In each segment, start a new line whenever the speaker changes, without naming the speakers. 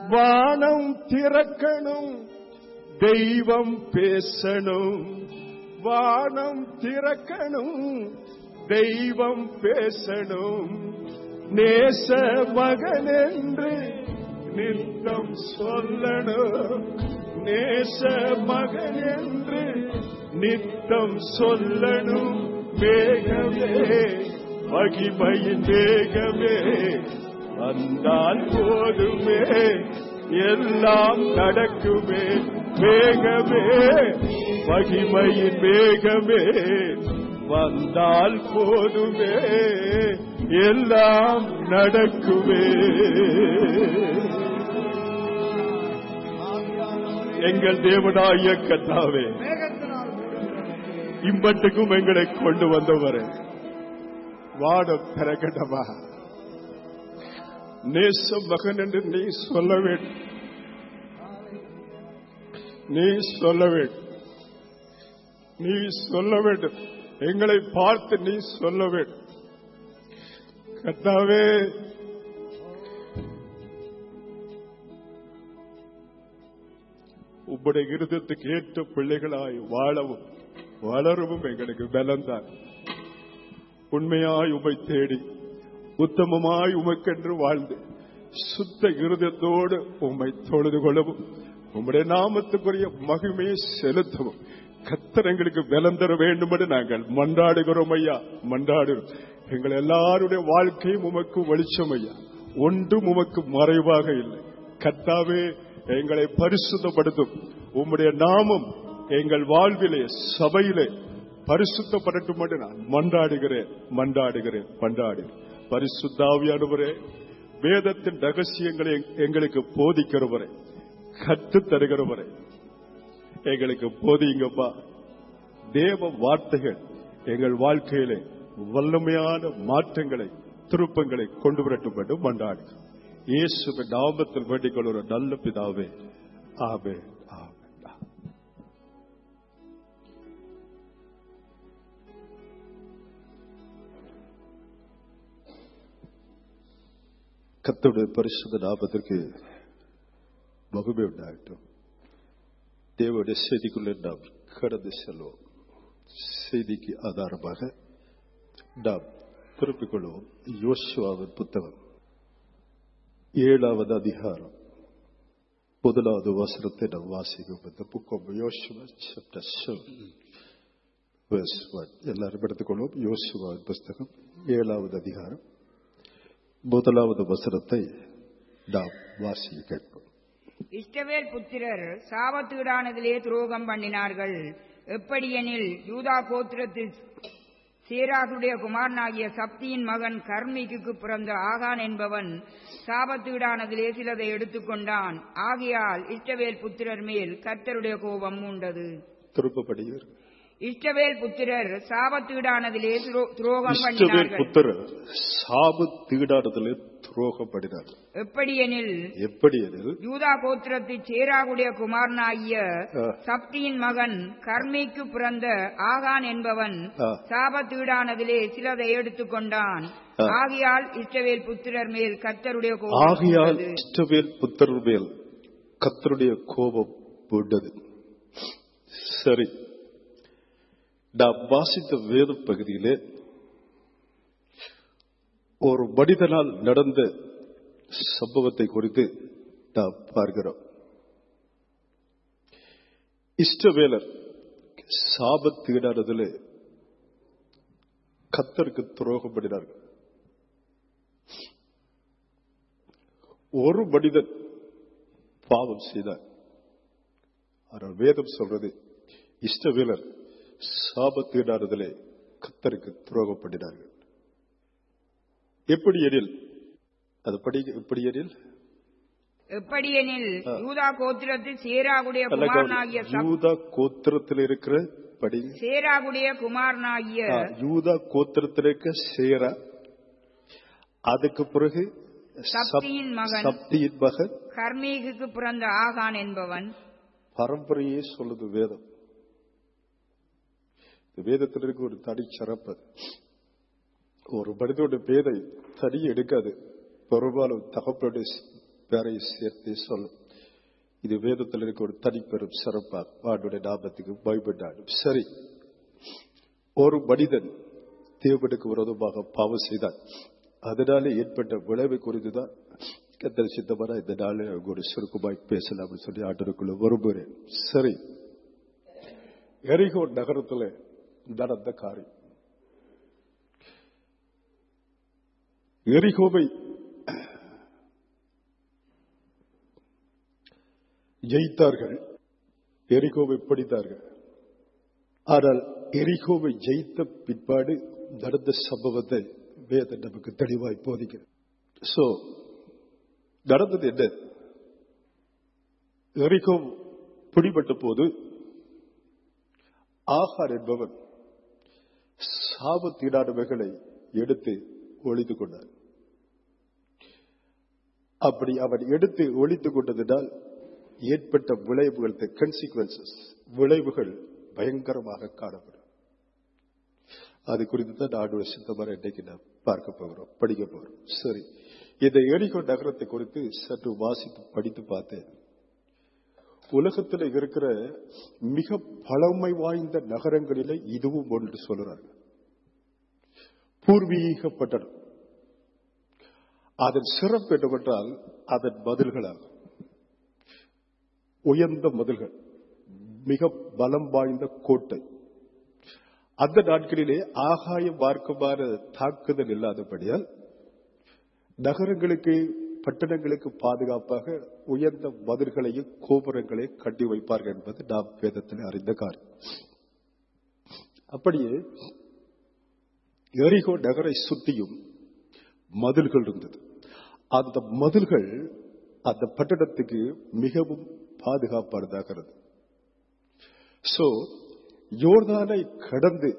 வானம் திறக்கணும் தெய்வம் பேசணும் வானம் திறக்கணும் தெய்வம் பேசணும் நேச மகன் என்று நித்தம் சொல்லணும் நேச மகன் என்று நித்தம் சொல்லணும் மேகமே மகிமையின் மேகமே வந்தால் போதுமே எல்லாம் நடக்குமே மேகமே மகிமையின் மேகமே வந்தால் போதுமே எல்லாம் நடக்குமே எங்கள் தேவனாய கத்தாவே இம்பட்டுக்கும் எங்களை கொண்டு வந்தவரே வாடம் திறக்கட்டமா நேச மகன் என்று நீ சொல்ல வேண்டும் நீ சொல்ல வேண்டும் நீ சொல்ல வேண்டும் எங்களை பார்த்து நீ சொல்ல வேண்டும் கத்தாவே உம்முடைய இருதத்துக்கு ஏற்ற பிள்ளைகளாய் வாழவும் வளரவும் எங்களுக்கு பலந்தான் உண்மையாய் உமை தேடி உத்தமமாய் உமக்கென்று வாழ்ந்து சுத்த இருதத்தோடு உம்மை தொழுது கொள்ளவும் உம்முடைய நாமத்துக்குரிய மகிமையை செலுத்தவும் கத்தர் எங்களுக்கு பலம் தர வேண்டும் என்று நாங்கள் மன்றாடுகிறோம் ஐயா மன்றாடுகிறோம் எங்கள் எல்லாருடைய வாழ்க்கையும் உமக்கு வெளிச்சம் ஐயா ஒன்றும் உமக்கு மறைவாக இல்லை கத்தாவே எங்களை பரிசுத்தப்படுத்தும் உம்முடைய நாமம் எங்கள் வாழ்விலே சபையிலே பரிசுத்தப்படட்டும் என்று நான் மன்றாடுகிறேன் மன்றாடுகிறேன் மன்றாடுகிறேன் பரிசுத்தாவியானவரே வேதத்தின் ரகசியங்களை எங்களுக்கு போதிக்கிறவரே கற்றுத் தருகிறவரே எங்களுக்கு போதிங்கப்பா தேவ வார்த்தைகள் எங்கள் வாழ்க்கையிலே வல்லமையான மாற்றங்களை திருப்பங்களை கொண்டு வரட்டும் என்று மன்றாடு இயேசுவின் நாமத்தில் வேண்டிக் கொள்கிற நல்ல பிதாவே ஆமே ஆமே
கத்தோடைய பரிசுத்த நாமத்திற்கு மகிமை உண்டாகட்டும் தேவனுடைய செய்திக்குள்ளே நாம் கடந்து செல்வோம் செய்திக்கு ஆதாரமாக நாம் திருப்பிக் கொள்வோம் யோசுவாவின் புத்தகம் ஏழாவது அதிகாரம் முதலாவது வசனத்தை நாம் வாசிக்கும் இந்த புக்கம் யோசுவா chapter seven, verse one. எல்லாரும் எடுத்துக்கொள்வோம் யோசுவாவின் புஸ்தகம் ஏழாவது அதிகாரம் முதலாவது வசனத்தை நாம் வாசிக்க கேட்போம்
இஷ்டவேல் புத்திரர் சாபத்தீடானதிலே துரோகம் பண்ணினார்கள் எப்படியெனில் யூதா கோத்திரத்தில் சேராகுடைய குமாரனாகிய சப்தியின் மகன் கர்மிக்கு பிறந்த ஆகான் என்பவன் சாபத்தீடானதிலே சிலதை எடுத்துக்கொண்டான் ஆகையால் இஷ்டவேல் புத்திரர் மேல் கர்த்தருடைய கோபம் உண்டது
திருப்பப்படுகிறார்
இஷ்டவேல் புத்திரர் சாபத்தீடானதிலே துரோ- துரோகம்
இஷ்டவேல்
பண்ணினார்கள்
புத்திரர் சாபு தீடானதிலே துரோகப்படினார்
எப்படியெனில்
எப்படி எனில்
யூதா கோத்திரத்தில் சேராகுடைய குமாரனாகிய
ஆ.
சப்தியின் மகன் கர்மிக்கு பிறந்த ஆகான் என்பவன்
ஆ.
சாபத்தீடானதிலே சிலதை எடுத்துக்கொண்டான்
ஆ.
ஆகையால் இஷ்டவேல் புத்திரர் மேல் கர்த்தருடைய கோபம்
ஆகையால்
உண்டது.
இஷ்டவேல் புத்திரர் மேல் கத்தருடைய கோபம் உண்டது சரி நாம் வாசித்த வேத பகுதியிலே ஒரு மனிதனால் நடந்த சம்பவத்தை குறித்து நாம் பார்க்கிறோம் இஷ்டவேலர் சாபத்தீடானதிலே கத்தருக்கு துரோகம் பண்ணினார்கள் ஒரு மனிதன் பாவம் செய்தார் ஆனால் வேதம் சொல்றது இஷ்டவேலர் சாபத்தீடானதிலே கத்தருக்கு துரோகம் பண்ணினார்கள் எப்படி எனில் அது படி எப்படி எனில்
எப்படியெனில்
ஆ.
யூதா கோத்திரத்தில் சேராகுடைய
நல்ல
குமாரனாகிய
கவனி.
சப்-
யூதா கோத்திரத்தில் இருக்கிற படி
சேராகுடைய குமாரனாகிய
ஆ, யூதா கோத்திரத்தில் இருக்க சேரா அதுக்கு பிறகு சப்-
சப்தியின் மகன்.
சப்தியின் மகன்
கர்மீகுக்கு பிறந்த ஆகான் என்பவன்
பரம்பரையே சொல்லுது வேதம் இந்த வேதத்தில் இருக்க ஒரு தனி சிறப்பு அது. ஒரு மனிதனுடைய பேதை தனி எடுக்காது பெரும்பாலும் தகப்பனுடைய பேரை சேர்த்தே சொல்லும் இது வேதத்தில் இருக்க ஒரு தனிப்பெரும் சிறப்பா ஆண்டுடைய ஞாபகத்துக்கு பயப்பட்டாடும் சரி ஒரு மனிதன் தேவனுக்கு விரோதமாக பாவம் செய்தான் அதனால ஏற்பட்ட விளைவை குறித்துதான் கத்தர் சித்தமான இந்த நாளில் அவங்க ஒரு சுருக்கமாய் பேசலாம் அப்படின்னு சொல்லி ஆண்டருக்குள்ள விரும்புகிறேன் சரி எரிகோ நகரத்துல நடந்த காரியம் எரிகோவை ஜெயித்தார்கள் எரிகோவை பிடித்தார்கள் ஆனால் எரிகோவை ஜெயித்த பிற்பாடு நடந்த சம்பவத்தை வேதம் நமக்கு தெளிவாய் போதிக்கிறது சோ நடந்தது என்ன எரிகோ பிடிபட்ட போது ஆகார் என்பவன் சாபத்தீடானவைகளை எடுத்து ஒழித்துக் கொண்டார் அப்படி அவன் எடுத்து ஒழித்துக் கொண்டதினால் ஏற்பட்ட விளைவுகள் கன்சிக்வன்சஸ் விளைவுகள் பயங்கரமாக காணப்படும் அது குறித்து தான் நாடு சித்தமாக இன்னைக்கு நாம் பார்க்க போகிறோம் படிக்க போகிறோம் சரி இந்த எரிகோ நகரத்தை குறித்து சற்று வாசித்து படித்து பார்த்தேன் உலகத்தில் இருக்கிற மிக பழமை வாய்ந்த நகரங்களிலே இதுவும் ஒன்று சொல்றாங்க பூர்வீக பட்டணம் அதன் சிறப்பு என்னவென்றால் அதன் மதில்களாகும் உயர்ந்த மதில்கள் மிக பலம் வாய்ந்த கோட்டை அந்த நாட்களிலே ஆகாய மார்க்கமான தாக்குதல் இல்லாதபடியால் நகரங்களுக்கு பட்டணங்களுக்கு பாதுகாப்பாக உயர்ந்த மதில்களையும் கோபுரங்களை கட்டி வைப்பார்கள் என்பது நாம் வேதத்தில் அறிந்த காரியம் அப்படியே எரிகோ நகரை சுற்றியும் மதில்கள் இருந்தது அந்த மதில்கள் அந்த பட்டணத்துக்கு மிகவும் பாதுகாப்பானதாக இருந்தது சோ யோர்தானை கடந்து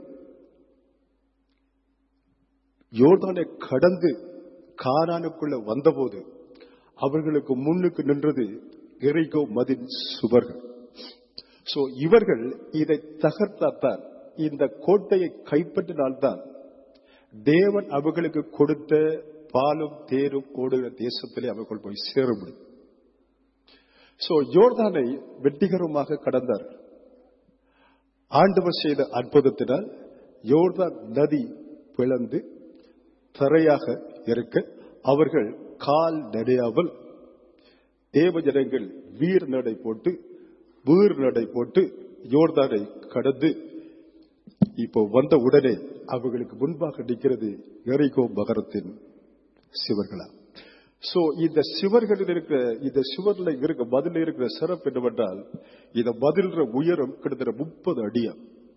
யோர்தானை கடந்து கானானுக்குள்ள வந்தபோது அவர்களுக்கு முன்னுக்கு நின்றது எரிகோ மதின் சுவர்கள் சோ இவர்கள் இதை தகர்த்தாத்தான் இந்த கோட்டையை கைப்பற்றினால்தான் தேவன் அவர்களுக்கு கொடுத்த பாலும் தேரும் ஓடுகிற தேசத்திலே அவர்கள் போய் சேர முடியும் சோ யோர்தானை வெற்றிகரமாக கடந்தார்கள் ஆண்டவர் செய்த அற்புதத்தினால் யோர்தான் நதி பிளந்து தரையாக இருக்க அவர்கள் கால் நடையாமல் தேவ ஜனங்கள் வீர் நடை போட்டு வீர் நடை போட்டு யோர்தானை கடந்து இப்போ வந்த உடனே அவர்களுக்கு முன்பாக நிற்கிறது எரிகோ மகரத்தின் சிவர்களா சோ இந்த சிவர்களில் இருக்கிற இந்த சிவர்ல இருக்க பதில இருக்கிற சிறப்பு என்னவென்றால் இந்த பதில்ற உயரம் கிட்டத்தட்ட முப்பது அடியா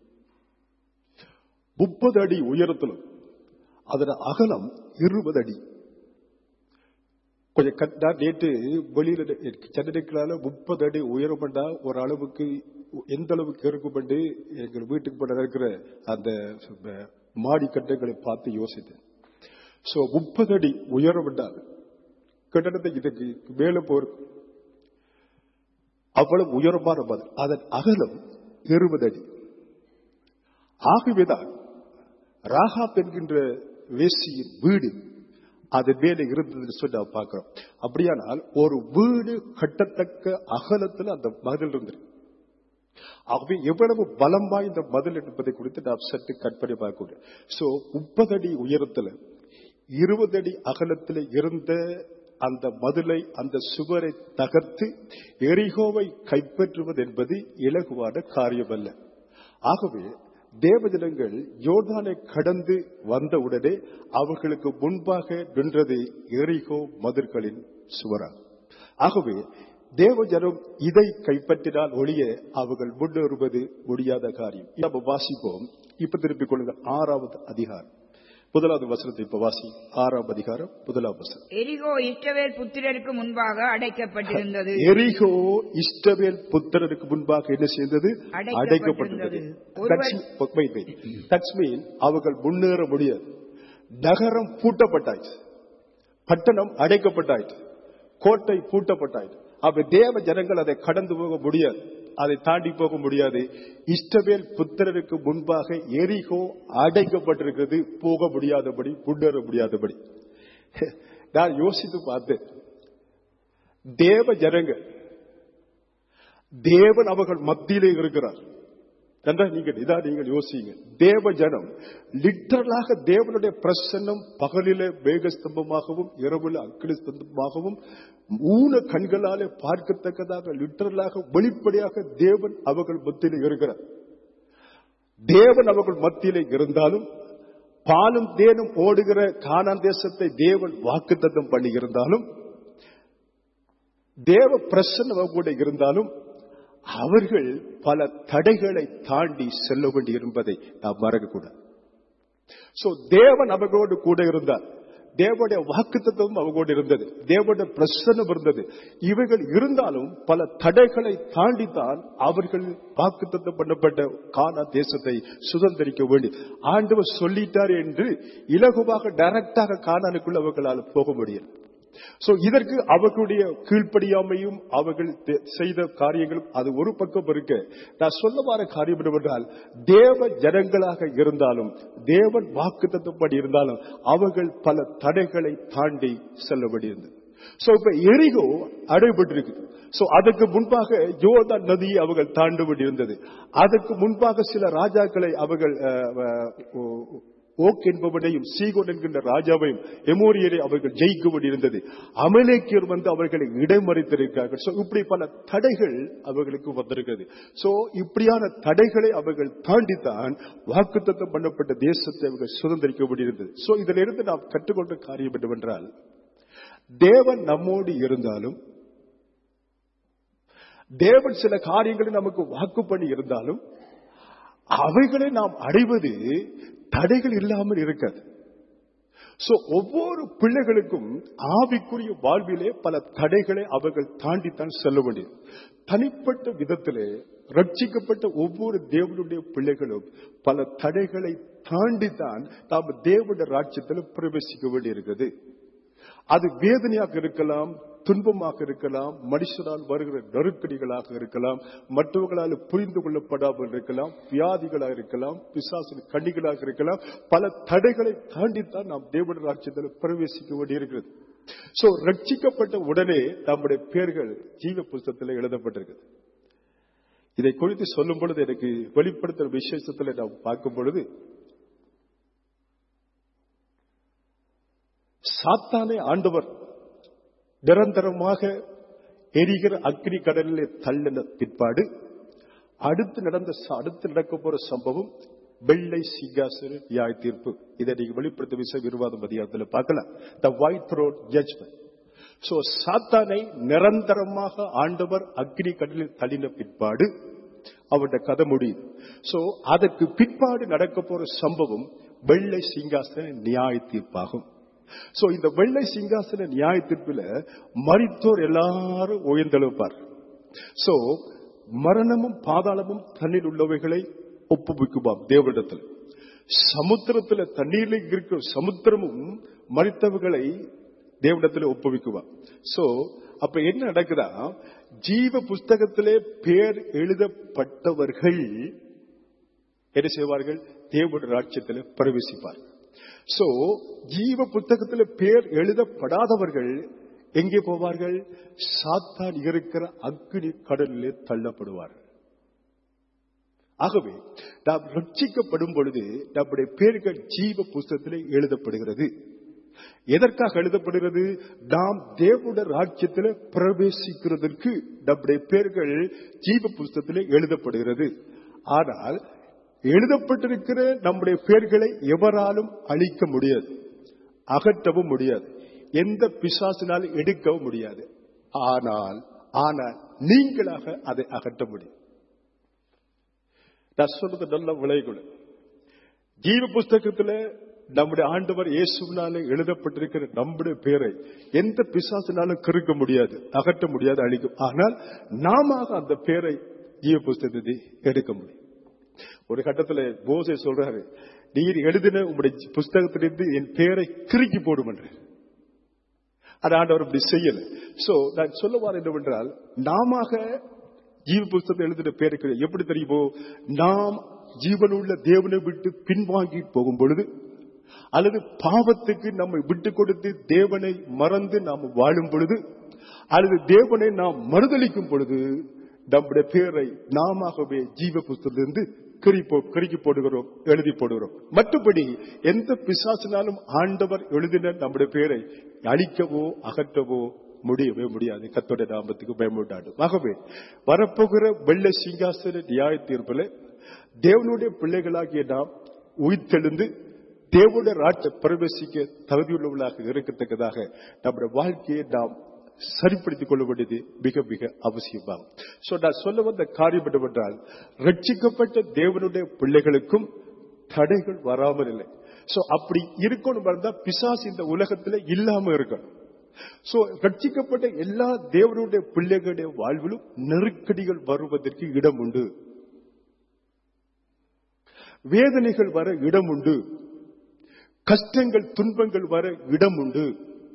முப்பது அடி உயரத்திலும் அதன் அகலம் இருபது அடி கொஞ்சம் கட்டா நேற்று வெளியில சென்னைக்குள்ளால முப்பது அடி உயரம்டா ஒரு அளவுக்கு எந்த அளவுக்கு இருக்குமெண்டு எங்கள் வீட்டுக்கு பட இருக்கிற அந்த மாடி கட்டங்களை பார்த்து யோசித்தேன் சோ முப்பது அடி உயரம் என்றால் கிட்டத்தட்ட இதுக்கு மேல போருக்கு அவ்வளவு உயரமான பதில் அதன் அகலம் இருபது அடி ஆகவேதான் ராகாப் என்கின்ற வேசியின் வீடு அது மேலே இருந்ததுன்னு சொல்லி நாம் பார்க்கிறோம் அப்படியானால் ஒரு வீடு கட்டத்தக்க அகலத்தில் அந்த மதில் இருந்தது ஆகவே எவ்வளவு பலம் வாய்ந்த மதில் என்பதை குறித்து நாம் சற்று கற்பனை பார்க்க சோ முப்பது அடி உயரத்துல இருபது அடி அகலத்தில் இருந்த அந்த மதிலை அந்த சுவரை தகர்த்து எரிகோவை கைப்பற்றுவது என்பது இலகுவான காரியமல்ல ஆகவே தேவஜனங்கள் யோர்தானை கடந்து வந்தவுடனே அவர்களுக்கு முன்பாக நின்றது எரிகோ மதில்களின் சுவரா ஆகவே தேவஜனம் இதை கைப்பற்றினால் ஒழிய அவர்கள் முன்னேறுவது முடியாத காரியம் நம்ம வாசிப்போம் இப்ப திருப்பிக் கொள்ளுங்கள் ஆறாவது அதிகாரம் முதலாவது வசனத்தை இப்ப வாசி ஆறாம் அதிகாரம் முதலாவது வசனம்
எரிகோ இஸ்ரவேல் புத்திரருக்கு முன்பாக அடைக்கப்பட்டிருந்தது
எரிகோ இஷ்டவேல் புத்திரருக்கு முன்பாக என்ன செய்தது
அடைக்கப்பட்டிருந்தது.
அடைக்கப்பட்டிருந்தது தட்ஸ் மீன் அவர்கள் முன்னேற முடியாது நகரம் பூட்டப்பட்டாயிற்று பட்டணம் அடைக்கப்பட்டாயிற்று கோட்டை பூட்டப்பட்டாயிற்று அப்ப தேவ ஜனங்கள் அதை கடந்து போக முடியாது அதை தாண்டி போக முடியாது இஷ்டவேல் புத்திரருக்கு முன்பாக எரிகோ அடைக்கப்பட்டிருக்கிறது போக முடியாதபடி முன்னேற முடியாதபடி நான் யோசித்து பார்த்தேன் தேவ ஜனங்கள் தேவன் அவர்கள் மத்தியிலே இருக்கிறார் நன்றா நீங்கள் இதா நீங்கள் யோசிங்க தேவ ஜனம் லிட்டரலாக தேவனுடைய பிரசன்னம் பகலிலே மேகஸ்தம்பமாகவும் இரவுல அக்கினி ஸ்தம்பமாகவும் ஊன கண்களாலே பார்க்கத்தக்கதாக லிட்டரலாக வெளிப்படையாக தேவன் அவர்கள் மத்தியிலே இருக்கிறார் தேவன் அவர்கள் மத்தியிலே இருந்தாலும் பாலும் தேனும் ஓடுகிற கானான் தேசத்தை தேவன் வாக்குத்தத்தம் பண்ணி இருந்தாலும் தேவ பிரசன்னம் கூட இருந்தாலும் அவர்கள் பல தடைகளை தாண்டி செல்ல வேண்டி இருப்பதை நாம் மறக்கக்கூடாது சோ தேவன் அவர்களோடு கூட இருந்தார் தேவனுடைய வாக்குத்தத்தமும் அவங்களோடு இருந்தது தேவனுடைய பிரசன்னம் இருந்தது இவைகள் இருந்தாலும் பல தடைகளை தாண்டித்தான் அவர்கள் வாக்குத்தத்தம் பண்ணப்பட்ட கானா தேசத்தை சுதந்திரிக்க வேண்டி ஆண்டவர் சொல்லிட்டார் என்று இலகுவாக டைரக்டாக கானானுக்குள்ள அவர்களால் போக முடியும் சோ இதற்கு அவர்களுடைய கீழ்ப்படியாமையும் அவர்கள் தெ- செய்த காரியங்களும் அது ஒரு பக்கம் இருக்க நான் சொல்ல வர காரியம் என்னவென்றால் தேவ ஜனங்களாக இருந்தாலும் தேவன் வாக்கு தத்துவப்படி இருந்தாலும் அவர்கள் பல தடைகளை தாண்டி செல்ல வேண்டியிருந்தது சோ இப்ப எரிகோ அடைபட்டிருக்கு சோ அதுக்கு முன்பாக யோர்தான் நதியை அவர்கள் தாண்ட வேண்டியிருந்தது அதற்கு முன்பாக சில ராஜாக்களை அவர்கள் அஹ், அஹ், ஓக் என்பவனையும் சீகோன் என்கின்ற ராஜாவையும் எமோரியரை அவர்கள் ஜெயிக்க வேண்டியிருந்தது அமலேக்கியர் வந்து அவர்களை இடைமறித்திருக்கிறார்கள் சோ இப்படி பல தடைகள் அவர்களுக்கு வந்திருக்கிறது சோ இப்படியான தடைகளை அவர்கள் தாண்டித்தான் வாக்குத்தத்தம் பண்ணப்பட்ட தேசத்தை அவர்கள் சுதந்திரிக்க வேண்டியிருந்தது சோ இதிலிருந்து நாம் கற்றுக்கொண்ட காரியம் என்னவென்றால் தேவன் நம்மோடு இருந்தாலும் தேவன் சில காரியங்களை நமக்கு வாக்கு பண்ணி இருந்தாலும் அவைகளை நாம் அடைவது தடைகள் இல்லாமல் இருக்காது சோ ஒவ்வொரு பிள்ளைகளுக்கும் ஆவிக்குரிய வாழ்விலே பல தடைகளை அவர்கள் தாண்டித்தான் செல்ல வேண்டியது தனிப்பட்ட விதத்திலே ரட்சிக்கப்பட்ட ஒவ்வொரு தேவனுடைய பிள்ளைகளும் பல தடைகளை தாண்டித்தான் நாம் தேவனுடைய ராஜ்யத்தில் பிரவேசிக்க வேண்டியிருக்கிறது அது வேதனையாக இருக்கலாம் துன்பமாக இருக்கலாம் மனுஷனால் வருகிற நெருக்கடிகளாக இருக்கலாம் மற்றவர்களால் புரிந்து கொள்ளப்படாமல் இருக்கலாம் வியாதிகளாக இருக்கலாம் பிசாசின் கண்ணிகளாக இருக்கலாம் பல தடைகளை தாண்டித்தான் நாம் தேவன ராஜ்யத்தில் பிரவேசிக்க வேண்டியிருக்கிறது சோ ரட்சிக்கப்பட்ட உடனே நம்முடைய பெயர்கள் ஜீவ புஸ்தகத்தில் எழுதப்பட்டிருக்கு இதை குறித்து சொல்லும் பொழுது எனக்கு வெளிப்படுத்துற விசேஷத்தில் நாம் பார்க்கும் பொழுது சாத்தானை ஆண்டவர் நிரந்தரமாக எரிகிற அக்னி கடலிலே தள்ளின பிற்பாடு அடுத்து நடந்த ச- அடுத்து நடக்க போற சம்பவம் வெள்ளை சிங்காசன நியாய தீர்ப்பு இதை நீங்க வெளிப்படுத்த விசை விருவாதம் அதிகாரத்தில் பார்க்கலாம் the white road judgment so சாத்தானை நிரந்தரமாக ஆண்டவர் அக்னி கடலில் தள்ளின பிற்பாடு அவருடைய கதை முடியுது சோ அதற்கு பிற்பாடு நடக்க போற சம்பவம் வெள்ளை சிங்காசன நியாய தீர்ப்பாகும் சோ இந்த வெள்ளை சிங்காசன நியாய தீர்ப்புல மரித்தோர் எல்லாரும் உயர்ந்தெழுப்பார் சோ மரணமும் பாதாளமும் தண்ணீர் உள்ளவைகளை ஒப்புவிக்குமாம் தேவனிடத்தில் சமுத்திரத்துல தண்ணீர்ல இருக்கிற சமுத்திரமும் மறித்தவர்களை தேவனிடத்தில் ஒப்புவிக்குவார் சோ அப்ப என்ன நடக்குதா ஜீவ புஸ்தகத்திலே பேர் எழுதப்பட்டவர்கள் என்ன செய்வார்கள் தேவனுடைய ராஜ்யத்தில் பிரவேசிப்பார்கள் சோ ஜீவ புத்தகத்தில் பேர் எழுதப்படாதவர்கள் எங்கே போவார்கள் சாத்தான் இருக்கிற அக்னி கடலிலே தள்ளப்படுவார்கள் ஆகவே நாம் ரட்சிக்கப்படும் பொழுது நம்முடைய பேர்கள் ஜீவ புஸ்தகத்திலே எழுதப்படுகிறது எதற்காக எழுதப்படுகிறது நாம் தேவனுடைய ராஜ்யத்தில் பிரவேசிக்கிறதற்கு நம்முடைய பேர்கள் ஜீவ புஸ்தகத்திலே எழுதப்படுகிறது ஆனால் எழுதப்பட்டிருக்கிற நம்முடைய பெயர்களை எவராலும் அழிக்க முடியாது அகற்றவும் முடியாது எந்த பிசாசினால் எடுக்கவும் முடியாது ஆனால் ஆனால் நீங்களாக அதை அகற்ற முடியும் நான் சொல்றது நல்ல விளைகுல ஜீவ புஸ்தகத்துல நம்முடைய ஆண்டவர் இயேசுனால எழுதப்பட்டிருக்கிற நம்முடைய பேரை எந்த பிசாசினாலும் கருக்க முடியாது அகற்ற முடியாது அழிக்கும் ஆனால் நாம அந்த பேரை ஜீவ புஸ்தகத்தை எடுக்க முடியும் ஒரு கட்டத்துல போசே சொல்றாரு நீர் எழுதின உங்களுடைய புஸ்தகத்திலிருந்து என் பேரை கிறுக்கி போடும் என்று அது ஆண்டவர் அப்படி செய்யல சோ நான் சொல்ல வார என்னவென்றால் நாம ஜீவ புஸ்தகத்தை எழுதின பேருக்கு எப்படி தெரியுமோ நாம் ஜீவனுள்ள தேவனை விட்டு பின்வாங்கி போகும் பொழுது அல்லது பாவத்துக்கு நம்மை விட்டு கொடுத்து தேவனை மறந்து நாம் வாழும் பொழுது அல்லது தேவனை நாம் மறுதளிக்கும் பொழுது நம்முடைய பேரை நாமவே ஜீவ புஸ்தத்திலிருந்து கிரிப்போ கிறுக்கி போடுகிறோம் எழுதி போடுகிறோம் மற்றபடி எந்த பிசாசினாலும் ஆண்டவர் எழுதின நம்முடைய பேரை அழிக்கவோ அகற்றவோ முடியவே முடியாது கத்தோட நாமத்துக்கு பயமுண்டாடு ஆகவே வரப்போகிற வெள்ள சிங்காசன நியாய தீர்ப்பில் தேவனுடைய பிள்ளைகளாகிய நாம் உயிர்த்தெழுந்து தேவனுடைய ராட்ச பிரவேசிக்க தகுதியுள்ளவர்களாக இருக்கத்தக்கதாக நம்முடைய வாழ்க்கையை நாம் சரிப்படுத்திக் கொள்ள வேண்டியது மிக மிக அவசியமாகும் சோ நான் சொல்ல வந்த காரியம் என்னவென்றால் ரட்சிக்கப்பட்ட தேவனுடைய பிள்ளைகளுக்கும் தடைகள் வராமல் இல்லை சோ அப்படி இருக்கணும் இருந்தா பிசாசு இந்த உலகத்துல இல்லாம இருக்கணும் சோ ரட்சிக்கப்பட்ட எல்லா தேவனுடைய பிள்ளைகளுடைய வாழ்விலும் நெருக்கடிகள் வருவதற்கு இடம் உண்டு வேதனைகள் வர இடம் உண்டு கஷ்டங்கள் துன்பங்கள் வர இடம் உண்டு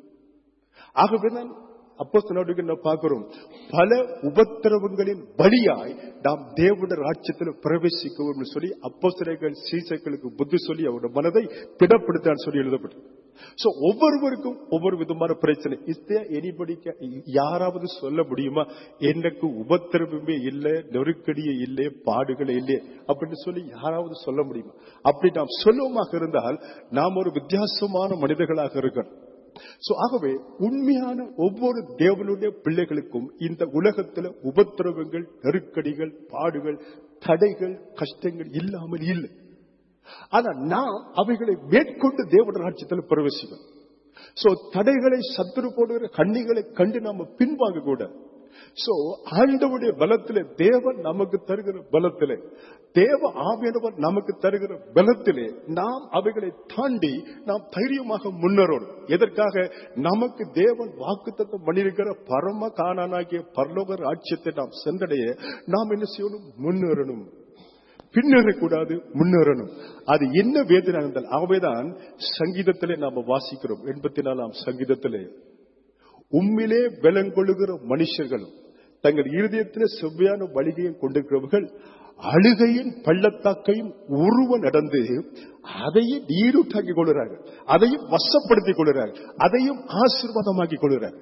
ஆகவேதான் அப்போ நாம் பார்க்கிறோம் பல உபத்திரவங்களின் வழியாய் நாம் தேவனுடைய ராட்சத்தில் பிரவேசிக்கவும் சொல்லி அப்போ சீசைகளுக்கு புத்தி சொல்லி அவருடைய மனதை திடப்படுத்தான் சொல்லி எழுதப்பட்டது சோ ஒவ்வொருவருக்கும் ஒவ்வொரு விதமான பிரச்சனை இஸ்தே எனிபடி யாராவது சொல்ல முடியுமா எனக்கு உபத்திரவமே இல்லை நெருக்கடியே இல்லை பாடுகளே இல்லை அப்படின்னு சொல்லி யாராவது சொல்ல முடியுமா அப்படி நாம் சொல்லுவமாக இருந்தால் நாம் ஒரு வித்தியாசமான மனிதர்களாக இருக்கணும் சோ ஆகவே உண்மையான ஒவ்வொரு தேவனுடைய பிள்ளைகளுக்கும் இந்த உலகத்துல உபத்திரவங்கள் நெருக்கடிகள் பாடுகள் தடைகள் கஷ்டங்கள் இல்லாமல் இல்லை ஆனா நாம் அவைகளை மேற்கொண்டு தேவனுடைய ராட்சியத்தில் பிரவேசிக்கணும் சோ தடைகளை சத்துரு போடுகிற கண்ணிகளை கண்டு நாம பின்வாங்க கூட சோ ஆண்டவுடைய பலத்திலே தேவன் நமக்கு தருகிற பலத்திலே தேவ ஆவியனவர் நமக்கு தருகிற பலத்திலே நாம் அவைகளை தாண்டி நாம் தைரியமாக முன்னேறணும் எதற்காக நமக்கு தேவன் வாக்குத்தத்தம் பண்ணியிருக்கிற பரம காணானாகிய பரலோக ராட்சியத்தை நாம் சென்றடைய நாம் என்ன செய்யணும் முன்னேறணும் பின்னேறக்கூடாது முன்னேறணும் அது என்ன வேதனை இருந்தால் ஆகவேதான் சங்கீதத்திலே நாம வாசிக்கிறோம் எண்பத்தி நாலாம் சங்கீதத்திலே உம்மிலே பலங்கொள்ளுகிற மனுஷர்களும் தங்கள் இருதயத்தில் செவ்வையான வழிகையும் கொண்டிருக்கிறவர்கள் அழுகையின் பள்ளத்தாக்கையும் உருவ நடந்து அதையும் நீரூட்டாக்கிக் கொள்கிறார்கள் அதையும் வசப்படுத்திக் கொள்கிறார்கள் அதையும் ஆசீர்வாதமாக்கிக் கொள்கிறார்கள்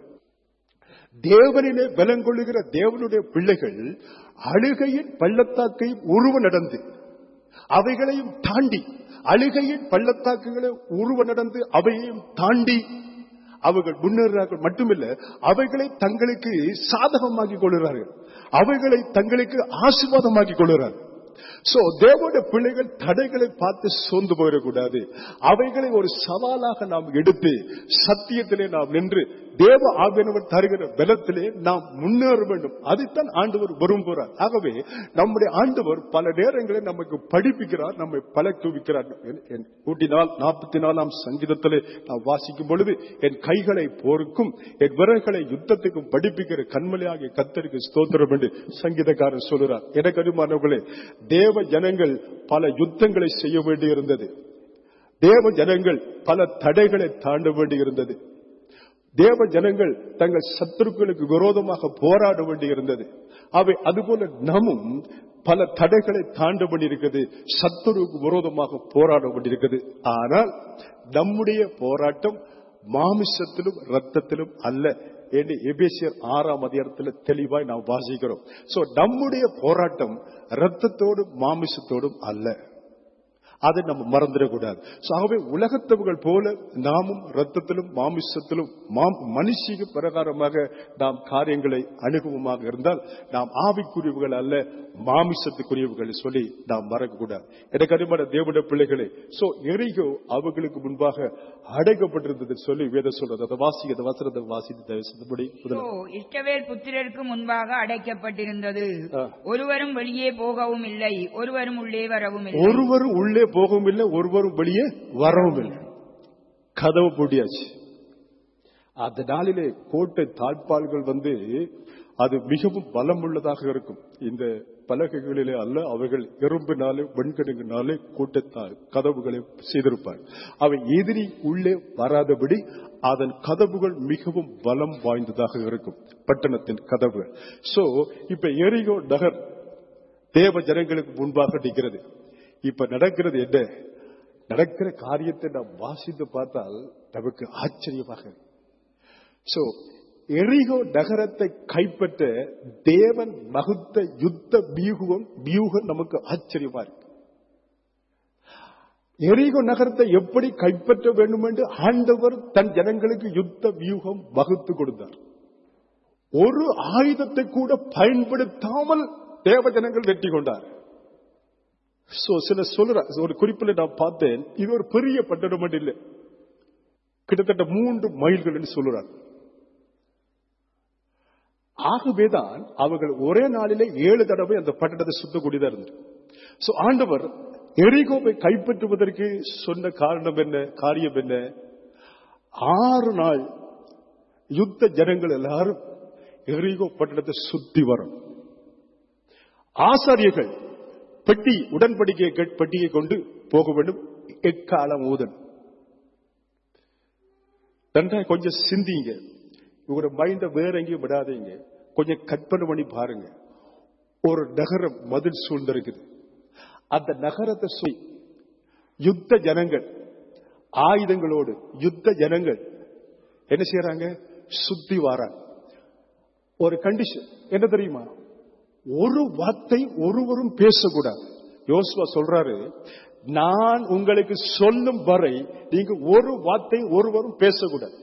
தேவனிலே பலங்கொள்ளுகிற தேவனுடைய பிள்ளைகள் அழுகையின் பள்ளத்தாக்கையும் உருவ நடந்து அவைகளையும் தாண்டி அழுகையின் பள்ளத்தாக்குகளை உருவ நடந்து அவையையும் தாண்டி அவர்கள் முன்னேறார்கள் மட்டுமில்ல அவைகளை தங்களுக்கு சாதகமாக்கிக் கொள்கிறார்கள் அவைகளை தங்களுக்கு ஆசீர்வாதமாக்கிக் கொள்கிறார்கள் சோ தேவனுடைய பிள்ளைகள் தடைகளை பார்த்து சோர்ந்து போயிடக்கூடாது அவைகளை ஒரு சவாலாக நாம் எடுத்து சத்தியத்திலே நாம் நின்று தேவ ஆவியனவர் தருகிற பலத்திலே நாம் முன்னேற வேண்டும் அதைத்தான் ஆண்டவர் விரும்புகிறார் ஆகவே நம்முடைய ஆண்டவர் பல நேரங்களில் நமக்கு படிப்பிக்கிறார் நம்மை பழக்குவிக்கிறார் கூட்டினால் நாற்பத்தி நாலாம் சங்கீதத்திலே நாம் வாசிக்கும் பொழுது என் கைகளை போருக்கும் என் விரல்களை யுத்தத்துக்கும் படிப்பிக்கிற கண்மலையாகிய கத்தருக்கு ஸ்தோத்திரம் என்று சங்கீதக்காரர் சொல்கிறார் எனக்கு அனுமானவர்களே தேவ ஜனங்கள் பல யுத்தங்களை செய்ய வேண்டியிருந்தது தேவ ஜனங்கள் பல தடைகளை தாண்ட வேண்டியிருந்தது தேவ ஜனங்கள் தங்கள் சத்துருக்களுக்கு விரோதமாக போராட வேண்டியிருந்தது அவை அதுபோல நமும் பல தடைகளை தாண்ட வேண்டியிருக்கிறது சத்துருவுக்கு விரோதமாக போராட வேண்டியிருக்கிறது ஆனால் நம்முடைய போராட்டம் மாமிசத்திலும் ரத்தத்திலும் அல்ல என்று எபேசியர் ஆறாம் அதிகாரத்தில் தெளிவாய் நாம் வாசிக்கிறோம் சோ நம்முடைய போராட்டம் ரத்தத்தோடும் மாமிசத்தோடும் அல்ல அதை நம்ம மறந்துடக்கூடாது ஆகவே உலகத்தவர்கள் போல நாமும் ரத்தத்திலும் மாமிசத்திலும் மனுஷிக பிரகாரமாக நாம் காரியங்களை அனுபவமாக இருந்தால் நாம் ஆவிக்குரியவுகள் அல்ல மாமிசத்துக்குரியவுகள் சொல்லி நாம் மறக்கக்கூடாது எனக்கு அறிமான தேவட பிள்ளைகளே சோ எரிகோ அவர்களுக்கு முன்பாக அடைக்கப்பட்டிருந்தது சொல்லி வேத சொல்றது அதை வாசி அந்த வசனத்தை வாசித்தபடி
இஷ்டவேல் புத்திரருக்கு முன்பாக அடைக்கப்பட்டிருந்தது ஒருவரும் வெளியே போகவும் இல்லை ஒருவரும் உள்ளே வரவும் இல்லை
ஒருவரும் உள்ளே போகவும் இல்லை ஒருவரும் வெளியே வரவும் இல்லை கதவு பூட்டியாச்சு அந்த நாளிலே கோட்டை தாழ்பால்கள் வந்து அது மிகவும் பலம் உள்ளதாக இருக்கும் இந்த பலகைகளிலே அல்ல அவைகள் எறும்பினாலே வெண்கடுங்கினாலே கூட்டத்தால் கதவுகளை செய்திருப்பார் அவை எதிரி உள்ளே வராதபடி அதன் கதவுகள் மிகவும் பலம் வாய்ந்ததாக இருக்கும் பட்டணத்தின் கதவுகள் சோ இப்ப எரிகோ நகர் தேவ ஜனங்களுக்கு முன்பாக நிற்கிறது இப்ப நடக்கிறது என்ன நடக்கிற காரியத்தை நாம் வாசித்து பார்த்தால் நமக்கு ஆச்சரியமாக சோ எரிகோ நகரத்தை கைப்பற்ற தேவன் மகுத்த யுத்த வியூகம் வியூகம் நமக்கு ஆச்சரியமா இருக்கு எரிகோ நகரத்தை எப்படி கைப்பற்ற வேண்டும் என்று ஆண்டவர் தன் ஜனங்களுக்கு யுத்த வியூகம் வகுத்து கொடுத்தார் ஒரு ஆயுதத்தை கூட பயன்படுத்தாமல் தேவ ஜனங்கள் வெற்றி கொண்டார் சோ சில சொல்ற ஒரு குறிப்பில் நான் பார்த்தேன் இது ஒரு பெரிய பட்டணம் மட்டும் இல்லை கிட்டத்தட்ட மூன்று மைல்கள் என்று சொல்லுறாங்க ஆகவேதான் அவர்கள் ஒரே நாளிலே ஏழு தடவை அந்த பட்டணத்தை சுத்தக்கூடியதா இருந்தது சோ ஆண்டவர் எரிகோவை கைப்பற்றுவதற்கு சொன்ன காரணம் என்ன காரியம் என்ன ஆறு நாள் யுத்த ஜனங்கள் எல்லாரும் எரிகோ பட்டணத்தை சுத்தி வரும் ஆசாரியர்கள் பெட்டி உடன்படிக்கை பெட்டியை கொண்டு போக வேண்டும் எக்காலம் ஊதன் நன்றா கொஞ்சம் சிந்திங்க உங்களோட மைண்ட வேற எங்கேயும் விடாதீங்க கொஞ்சம் கற்பனை பண்ணி பாருங்க ஒரு நகரம் மதில் சூழ்ந்திருக்குது அந்த நகரத்தை சுய் யுத்த ஜனங்கள் ஆயுதங்களோடு யுத்த ஜனங்கள் என்ன செய்யறாங்க சுத்தி வாராங்க ஒரு கண்டிஷன் என்ன தெரியுமா ஒரு வார்த்தை ஒருவரும் பேசக்கூடாது யோசுவா சொல்றாரு நான் உங்களுக்கு சொல்லும் வரை நீங்க ஒரு வார்த்தை ஒருவரும் பேசக்கூடாது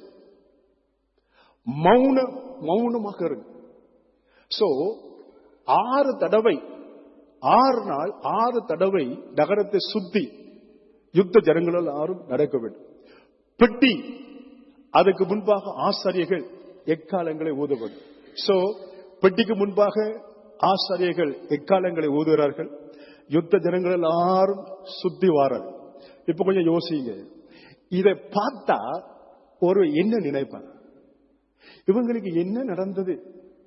மௌன மௌனமாக இருங்க சோ ஆறு தடவை ஆறு நாள் ஆறு தடவை நகரத்தை சுத்தி யுத்த ஜனங்களால் யாரும் நடக்க வேண்டும் பெட்டி அதுக்கு முன்பாக ஆசாரியர்கள் எக்காலங்களை ஊத வேண்டும் சோ பெட்டிக்கு முன்பாக ஆசாரியர்கள் எக்காலங்களை ஊதுகிறார்கள் யுத்த ஜனங்கள் எல்லாரும் சுத்தி வாரார்கள் இப்ப கொஞ்சம் யோசிங்க இதை பார்த்தா ஒரு என்ன நினைப்பாங்க இவங்களுக்கு என்ன நடந்தது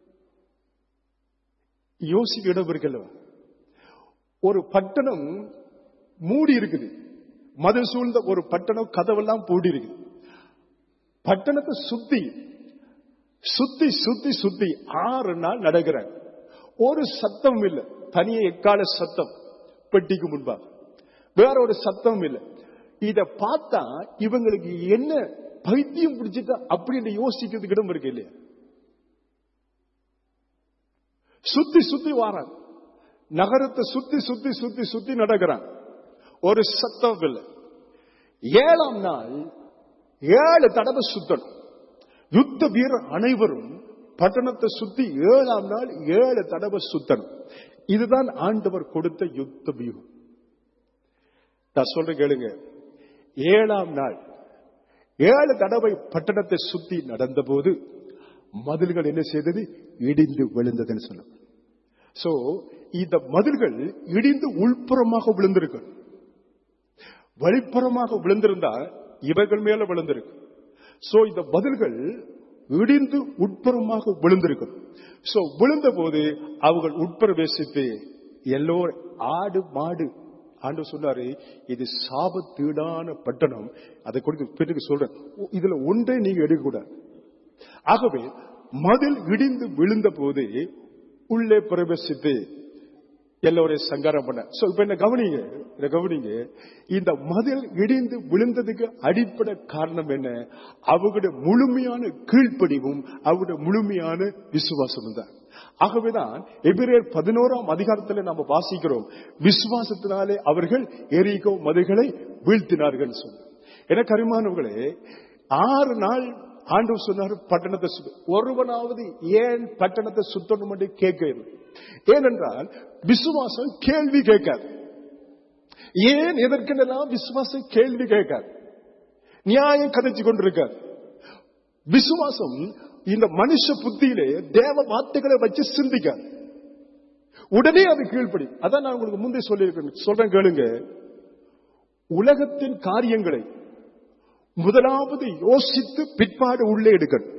யோசிக்க இடம் இருக்குல்ல ஒரு பட்டணம் மூடி இருக்குது மதில் சூழ்ந்த ஒரு பட்டணம் கதவெல்லாம் பூடி இருக்குது பட்டணத்தை சுத்தி சுத்தி சுத்தி சுத்தி ஆறு நாள் நடக்கிறாங்க ஒரு சத்தம் இல்லை தனிய எக்கால சத்தம் பெட்டிக்கு முன்பாக வேற ஒரு சத்தம் இல்லை இத பார்த்தா இவங்களுக்கு என்ன பைத்தியம் பிடிச்சிட்டா அப்படின்னு யோசிக்கிறதுக்கு இடம் இருக்கு இல்லையா சுத்தி சுத்தி வாராங்க நகரத்தை சுத்தி சுத்தி சுத்தி சுத்தி நடக்கிறாங்க ஒரு சத்தம் இல்லை ஏழாம் நாள் ஏழு தடவை சுத்தணும் யுத்த வீரர் அனைவரும் பட்டணத்தை சுத்தி ஏழாம் நாள் ஏழு தடவை சுத்தணும் இதுதான் ஆண்டவர் கொடுத்த யுத்த வியூகம் நான் சொல்றேன் கேளுங்க ஏழாம் நாள் ஏழு தடவை பட்டணத்தை சுத்தி நடந்த போது மதில்கள் என்ன செய்தது இடிந்து விழுந்ததுன்னு சொல்லும் சோ இந்த மதில்கள் இடிந்து உள்புறமாக விழுந்திருக்கு வெளிப்புறமாக விழுந்திருந்தா இவர்கள் மேல விழுந்திருக்கு சோ இந்த பதில்கள் இடிந்து உட்புறமாக விழுந்திருக்கும் சோ விழுந்த போது அவர்கள் உட்பிரவேசித்து எல்லோரும் ஆடு மாடு ஆண்டு சொன்னாரு இது சாபத்தீடான பட்டணம் அதை கொடுத்து பிறகு சொல்றேன் இதுல ஒன்றை நீங்க எடுக்கக்கூடாது ஆகவே மதில் இடிந்து விழுந்த போது உள்ளே பிரவேசித்து எல்லோரையும் சங்காரம் பண்ண சோ இப்ப என்ன கவனிங்க என்ன கவனிங்க இந்த மதில் இடிந்து விழுந்ததுக்கு அடிப்படை காரணம் என்ன அவங்களுடைய முழுமையான கீழ்ப்படிவும் அவருடைய முழுமையான விசுவாசம் தான் ஆகவேதான் எபிரேர் பதினோராம் அதிகாரத்தில் நாம வாசிக்கிறோம் விசுவாசத்தினாலே அவர்கள் எரிகோ மதில்களை வீழ்த்தினார்கள் சொல்லி என கரிமானவர்களே ஆறு நாள் ஆண்டு சொன்னார் பட்டணத்தை சுத்த ஒருவனாவது ஏன் பட்டணத்தை சுத்தணும் என்று கேட்க ஏனென்றால் விசுவாசம் கேள்வி கேட்காது ஏன் எதற்கெல்லாம் விசுவாசம் கேள்வி கேட்காது நியாயம் கதைச்சு கொண்டிருக்காது விசுவாசம் இந்த மனுஷ புத்தியிலே தேவ வார்த்தைகளை வச்சு சிந்திக்காது உடனே அது கீழ்ப்படி அதான் நான் உங்களுக்கு முந்தைய சொல்லியிருக்கேன் சொல்றேன் கேளுங்க உலகத்தின் காரியங்களை முதலாவது யோசித்து பிற்பாடு உள்ளே எடுக்கணும்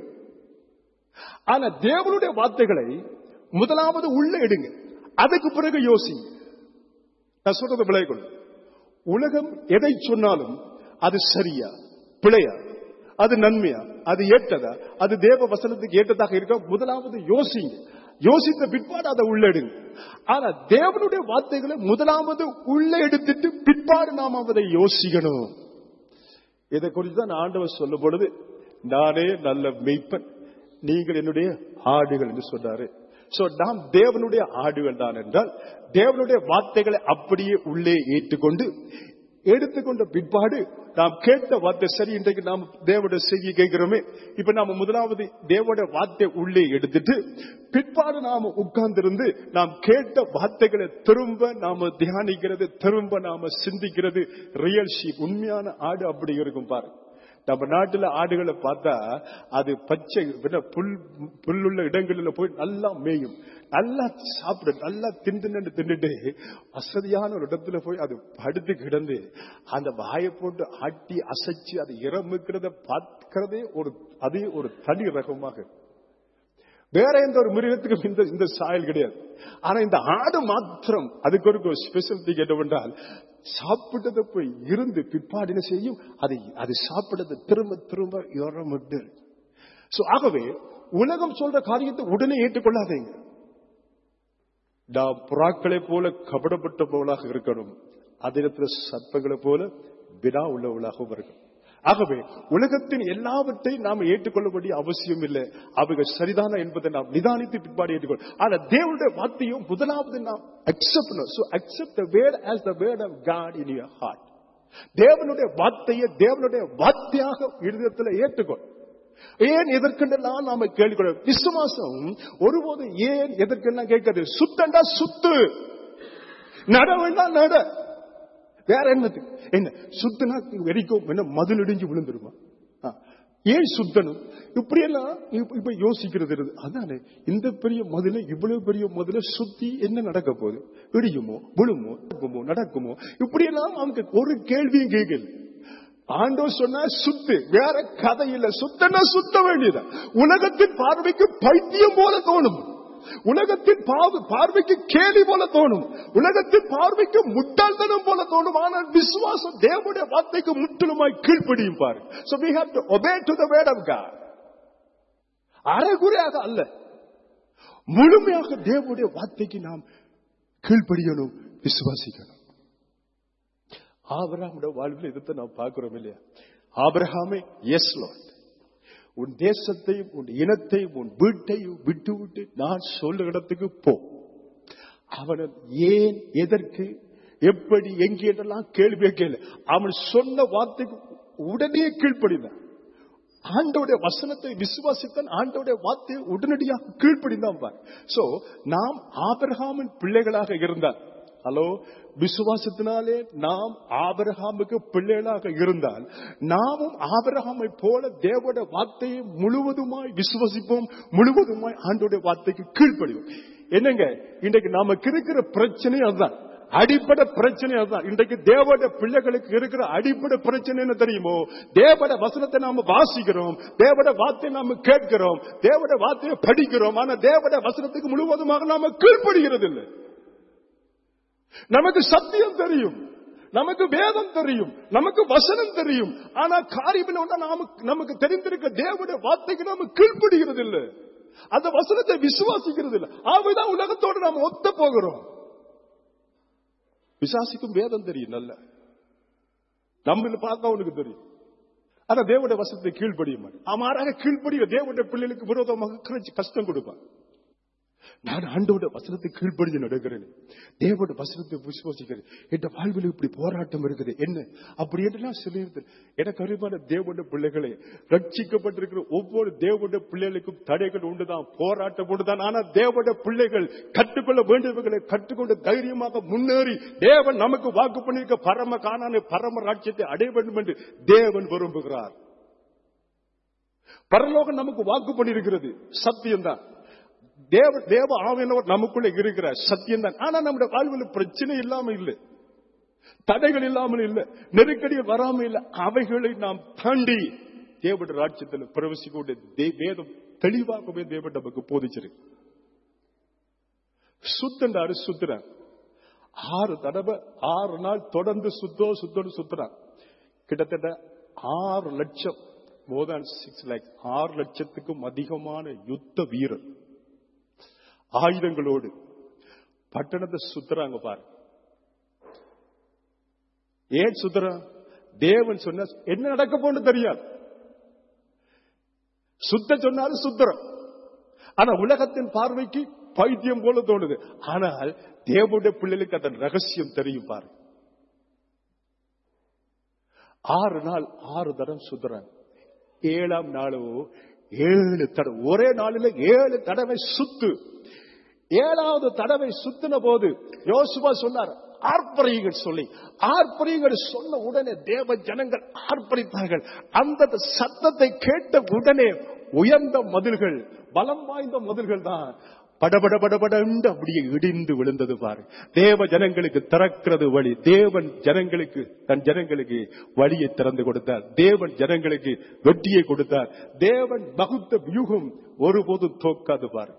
ஆனா தேவனுடைய வார்த்தைகளை முதலாவது உள்ளே எடுங்க அதுக்கு பிறகு யோசிங்க நான் சொல்றது விளையகொள் உலகம் எதை சொன்னாலும் அது சரியா பிழையா அது நன்மையா அது ஏற்றதா அது தேவ வசனத்துக்கு ஏற்றதாக இருக்க முதலாவது யோசிங்க யோசித்த பிற்பாடு அதை உள்ளெடுங்க ஆனா தேவனுடைய வார்த்தைகளை முதலாவது உள்ள எடுத்துட்டு பிற்பாடு நாம் அதை யோசிக்கணும் இதை குறித்து தான் ஆண்டவர் சொல்லும் பொழுது நானே நல்ல மெய்ப்பன் நீங்கள் என்னுடைய ஆடுகள் என்று சொன்னாரு சோ நாம் தேவனுடைய ஆடுகள் தான் என்றால் தேவனுடைய வார்த்தைகளை அப்படியே உள்ளே ஏற்றுக்கொண்டு எடுத்துக்கொண்ட பிற்பாடு நாம் கேட்ட வார்த்தை சரி இன்றைக்கு நாம் தேவனுடைய செய்தி கேட்கிறோமே இப்ப நாம முதலாவது தேவனுடைய வார்த்தை உள்ளே எடுத்துட்டு பிற்பாடு நாம உட்கார்ந்திருந்து நாம் கேட்ட வார்த்தைகளை திரும்ப நாம தியானிக்கிறது திரும்ப நாம சிந்திக்கிறது ரியல் ஷீப் உண்மையான ஆடு அப்படி இருக்கும் பாருங்க நம்ம நாட்டுல ஆடுகளை பார்த்தா அது பச்சை என்ன, புல் புல்லுள்ள இடங்களில் போய் நல்லா மேயும் நல்லா சாப்பிடு நல்லா திண்டு தின்னுட்டு வசதியான ஒரு இடத்துல போய் அது படுத்து கிடந்து அந்த வாயை போட்டு ஆட்டி அசைச்சு அது இறமுக்கிறத பார்க்கிறதே ஒரு அதே ஒரு தனி ரகமாக வேற எந்த ஒரு மிருகத்துக்கும் இந்த இந்த சாயல் கிடையாது ஆனா இந்த ஆடு மாத்திரம் அதுக்கு ஒரு ஸ்பெஷல் திங் என்னவென்றால் சாப்பிட்டதை போய் இருந்து பிற்பாடு என்ன செய்யும் அதை அது சாப்பிட்டதை திரும்ப திரும்ப இறமிட்டு சோ ஆகவே உலகம் சொல்ற காரியத்தை உடனே ஏற்றுக்கொள்ளாதீங்க நாம் புறாக்களை போல கபடப்பட்டவர்களாக இருக்கணும் அதே நேரத்தில் சர்ப்பங்களை போல வினா உள்ளவர்களாகவும் இருக்கணும் ஆகவே உலகத்தின் எல்லாவற்றையும் நாம் ஏற்றுக்கொள்ள வேண்டிய அவசியம் இல்லை அவைகள் சரிதானா என்பதை நாம் நிதானித்து பிற்பாடு ஏற்றுக்கொள்ள ஆனா தேவனுடைய வார்த்தையும் முதலாவது நாம் accept so accept the word as the word of God in your heart தேவனுடைய வார்த்தையை தேவனுடைய வார்த்தையாக இருதயத்தில் ஏற்றுக்கொள் ஏன் எதற்கெல்லாம் நாம கேள்விக்கொள்ள விசுவாசம் ஒருபோது ஏன் எதற்கெல்லாம் கேட்காது சுத்தண்டா சுத்து நட வேண்டாம் நட வேற என்னது என்ன சுத்தனா வெறிக்கும் என்ன மதில் இடிஞ்சு விழுந்துருமா ஆ. ஏன் சுத்தணும் இப்படி எல்லாம் இப்ப இப்ப யோசிக்கிறது இருக்கு. அதானே இந்த பெரிய மதில இவ்வளவு பெரிய மதில சுத்தி என்ன நடக்க போகுது இடியுமோ விழுமோ நடக்குமோ நடக்குமோ இப்படி எல்லாம் அவனுக்கு ஒரு கேள்வியும் கேட்கல ஆண்டவர் சொன்னா சுத்து வேற கதை இல்ல சுத்தனா சுத்த வேண்டியது உலகத்தின் பார்வைக்கு பைத்தியம் போல தோணும் உலகத்தின் பாவு- பார்வைக்கு கேலி போல தோணும் உலகத்தின் பார்வைக்கு முட்டாள்தனம் போல தோணும் ஆனால் விசுவாசம் தேவனுடைய வார்த்தைக்கு முற்றிலுமாய் கீழ்ப்படியும் பாரு so we have to obey to the word of God அறகுறையாக அல்ல முழுமையாக தேவனுடைய வார்த்தைக்கு நாம் கீழ்ப்படியணும் விசுவாசிக்கணும் ஆபிரகாமுடைய வாழ்வில் இதை நாம் பார்க்கிறோம் இல்லையா ஆபிரகாமே எஸ் லார்ட் உன் தேசத்தையும் உன் இனத்தையும் உன் வீட்டையும் விட்டு விட்டு நான் சொல்ல இடத்துக்கு போ அவன் ஏன் எதற்கு எப்படி எங்கே என்றெல்லாம் கேள்வி கேட்கல அவன் சொன்ன வார்த்தைக்கு உடனே கீழ்ப்படினான் ஆண்டோடைய வசனத்தை விசுவாசித்தான் ஆண்டோடைய வார்த்தையை உடனடியாக கீழ்ப்படிந்தான் பார் சோ நாம் ஆபிரகாமின் பிள்ளைகளாக இருந்தால் ஹலோ விசுவாசத்தினாலே நாம் ஆபிரகாமுக்கு பிள்ளைகளாக இருந்தால் நாமும் ஆபிரகாமை போல தேவனுடைய வார்த்தையை முழுவதுமாய் விசுவசிப்போம் முழுவதுமாய் ஆண்டோடைய வார்த்தைக்கு கீழ்ப்படிவோம் என்னங்க இன்றைக்கு நமக்கு இருக்கிற பிரச்சனை அதுதான் அடிப்படை பிரச்சனை அதுதான் இன்றைக்கு தேவட பிள்ளைகளுக்கு இருக்கிற அடிப்படை பிரச்சனை என்ன தெரியுமோ தேவட வசனத்தை நாம வாசிக்கிறோம் தேவட வார்த்தை நாம கேட்கிறோம் தேவட வார்த்தையை படிக்கிறோம் ஆனா தேவட வசனத்துக்கு முழுவதுமாக நாம கீழ்ப்படுகிறது இல்லை நமக்கு சத்தியம் தெரியும் நமக்கு வேதம் தெரியும் நமக்கு வசனம் தெரியும் ஆனா காரியம் என்ன நாம நமக்கு தெரிந்திருக்க தேவனுடைய வார்த்தைக்கு நாம கீழ்ப்படுகிறது இல்லை அந்த வசனத்தை விசுவாசிக்கிறது இல்லை ஆகவேதான் உலகத்தோடு நாம ஒத்த போகிறோம் விசாசிக்கும் வேதம் தெரியும் நல்ல நம்ம பார்க்க அவனுக்கு தெரியும் ஆனா தேவனுடைய வசனத்தை கீழ்ப்படிய மாட்டேன் மாறாக கீழ்ப்படிய தேவனுடைய பிள்ளைகளுக்கு விரோதமாக கிளர்ச்சி கஷ்டம் கொடுப்பான் நான் ஆண்டோட வசனத்தை கீழ்ப்படிஞ்சு நடக்கிறேன் தேவோட வசனத்தை விசுவாசிக்கிறேன் என் வாழ்வில் இப்படி போராட்டம் இருக்குது என்ன அப்படி என்றெல்லாம் சொல்லியிருந்தேன் எனக்கு அறிவான தேவனுடைய பிள்ளைகளே ரட்சிக்கப்பட்டிருக்கிற ஒவ்வொரு தேவனுடைய பிள்ளைகளுக்கும் தடைகள் உண்டுதான் போராட்டம் உண்டுதான் ஆனா தேவனுடைய பிள்ளைகள் கற்றுக்கொள்ள வேண்டியவர்களை கற்றுக்கொண்டு தைரியமாக முன்னேறி தேவன் நமக்கு வாக்கு பண்ணியிருக்க பரம காணான பரம ராட்சியத்தை அடைய வேண்டும் என்று தேவன் விரும்புகிறார் பரலோகம் நமக்கு வாக்கு பண்ணியிருக்கிறது சத்தியம்தான் தேவ தேவ ஆவியனவர் நமக்குள்ள இருக்கிற சத்தியம் தான் ஆனா நம்முடைய வாழ்வில் பிரச்சனை இல்லாம இல்லை தடைகள் இல்லாமல் இல்லை நெருக்கடிகள் வராம இல்லை அவைகளை நாம் தாண்டி தேவட ராட்சியத்தில் பிரவேசிக்க வேதம் தெளிவாகவே தேவன் நமக்கு போதிச்சிருக்கு சுத்தண்டாரு சுத்துறான் ஆறு தடவை ஆறு நாள் தொடர்ந்து சுத்தோ சுத்தோடு சுத்துறான் கிட்டத்தட்ட ஆறு லட்சம் மோர் தேன் சிக்ஸ் லேக்ஸ் ஆறு லட்சத்துக்கும் அதிகமான யுத்த வீரர் ஆயுதங்களோடு பட்டணத்தை சுத்துறாங்க பாரு ஏன் சுத்துறான் தேவன் சொன்ன என்ன நடக்க போன்னு தெரியாது சுத்த சொன்னாலும் சுத்துறோம் ஆனா உலகத்தின் பார்வைக்கு பைத்தியம் போல தோணுது ஆனால் தேவனுடைய பிள்ளைகளுக்கு அதன் ரகசியம் தெரியும் பாரு ஆறு நாள் ஆறு தரம் சுத்துறாங்க ஏழாம் நாளோ ஏழு தடவை ஒரே நாளில் ஏழு தடவை சுத்து ஏழாவது தடவை சுத்தின போது யோசுவா சொன்னார் ஆர்ப்பரியுங்கள் சொல்லி ஆர்ப்பரியுங்கள் சொன்ன உடனே தேவ ஜனங்கள் ஆர்ப்பரித்தார்கள் அந்த சத்தத்தை கேட்ட உடனே உயர்ந்த மதில்கள் பலம் வாய்ந்த மதில்கள் தான் படபட படபடண்டு அப்படியே இடிந்து விழுந்தது பாரு தேவ ஜனங்களுக்கு திறக்கிறது வழி தேவன் ஜனங்களுக்கு தன் ஜனங்களுக்கு வழியை திறந்து கொடுத்தார் தேவன் ஜனங்களுக்கு வெற்றியை கொடுத்தார் தேவன் பகுத்த வியூகம் ஒருபோதும் தோக்காது பாரு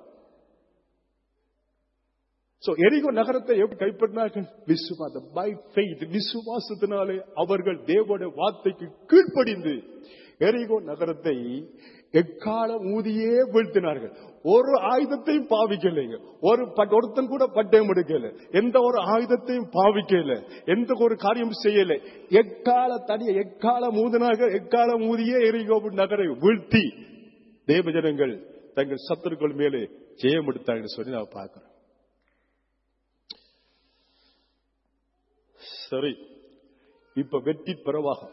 சோ எரிகோ நகரத்தை எப்படி கைப்பற்றினார்கள் விசுவாசம் பை ஃபெய்த் விசுவாசத்தினாலே அவர்கள் தேவோட வார்த்தைக்கு கீழ்ப்படிந்து எரிகோ நகரத்தை எக்காலம் ஊதியே வீழ்த்தினார்கள் ஒரு ஆயுதத்தையும் பாவிக்கலைங்க ஒரு பட்- ஒருத்தன் கூட பட்டயம் எடுக்கல எந்த ஒரு ஆயுதத்தையும் பாவிக்கல எந்த ஒரு காரியம் செய்யல எக்கால தனிய எக்கால ஊதினாக எக்கால ஊதியே எரிகோ நகரை வீழ்த்தி தேவஜனங்கள் தங்கள் சத்துருக்கள் மேலே ஜெயம் எடுத்தாங்கன்னு சொல்லி நான் பார்க்கிறேன் சரி இப்ப வெற்றி பிரவாகம்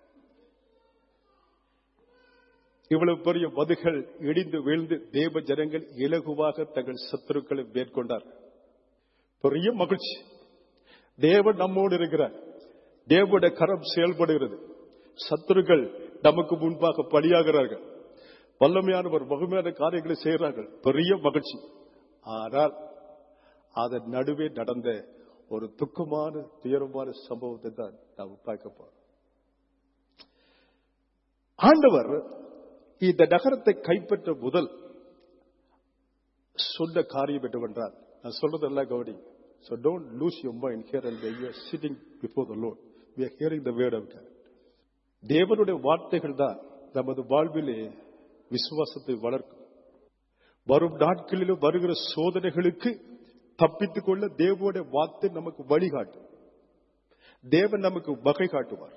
இவ்வளவு பெரிய மதுகள் இடிந்து வீழ்ந்து தேவ ஜனங்கள் இலகுவாக தங்கள் சத்துருக்களை மேற்கொண்டார் பெரிய மகிழ்ச்சி தேவன் நம்மோடு இருக்கிறார் தேவனுடைய கரம் செயல்படுகிறது சத்துருக்கள் நமக்கு முன்பாக பலியாகிறார்கள் வல்லமையானவர் மகிமையான காரியங்களை செய்கிறார்கள் பெரிய மகிழ்ச்சி ஆனால் அதன் நடுவே நடந்த ஒரு துக்கமான துயரமான சம்பவத்தை தான் நாம் பார்க்க போறோம் ஆண்டவர் இந்த நகரத்தை கைப்பற்ற முதல் சொன்ன காரியம் என்னவென்றால் நான் சொல்றதெல்லாம் கவனி So don't lose your mind here and there. You are sitting before the Lord. We are hearing the word of God. தேவனுடைய வார்த்தைகள் தான் நமது வாழ்விலே விசுவாசத்தை வளர்க்கும் வரும் நாட்களிலும் வருகிற சோதனைகளுக்கு தப்பித்துக் கொள்ள தேவனுடைய வார்த்தை நமக்கு வழிகாட்டும் தேவன் நமக்கு வகை காட்டுவார்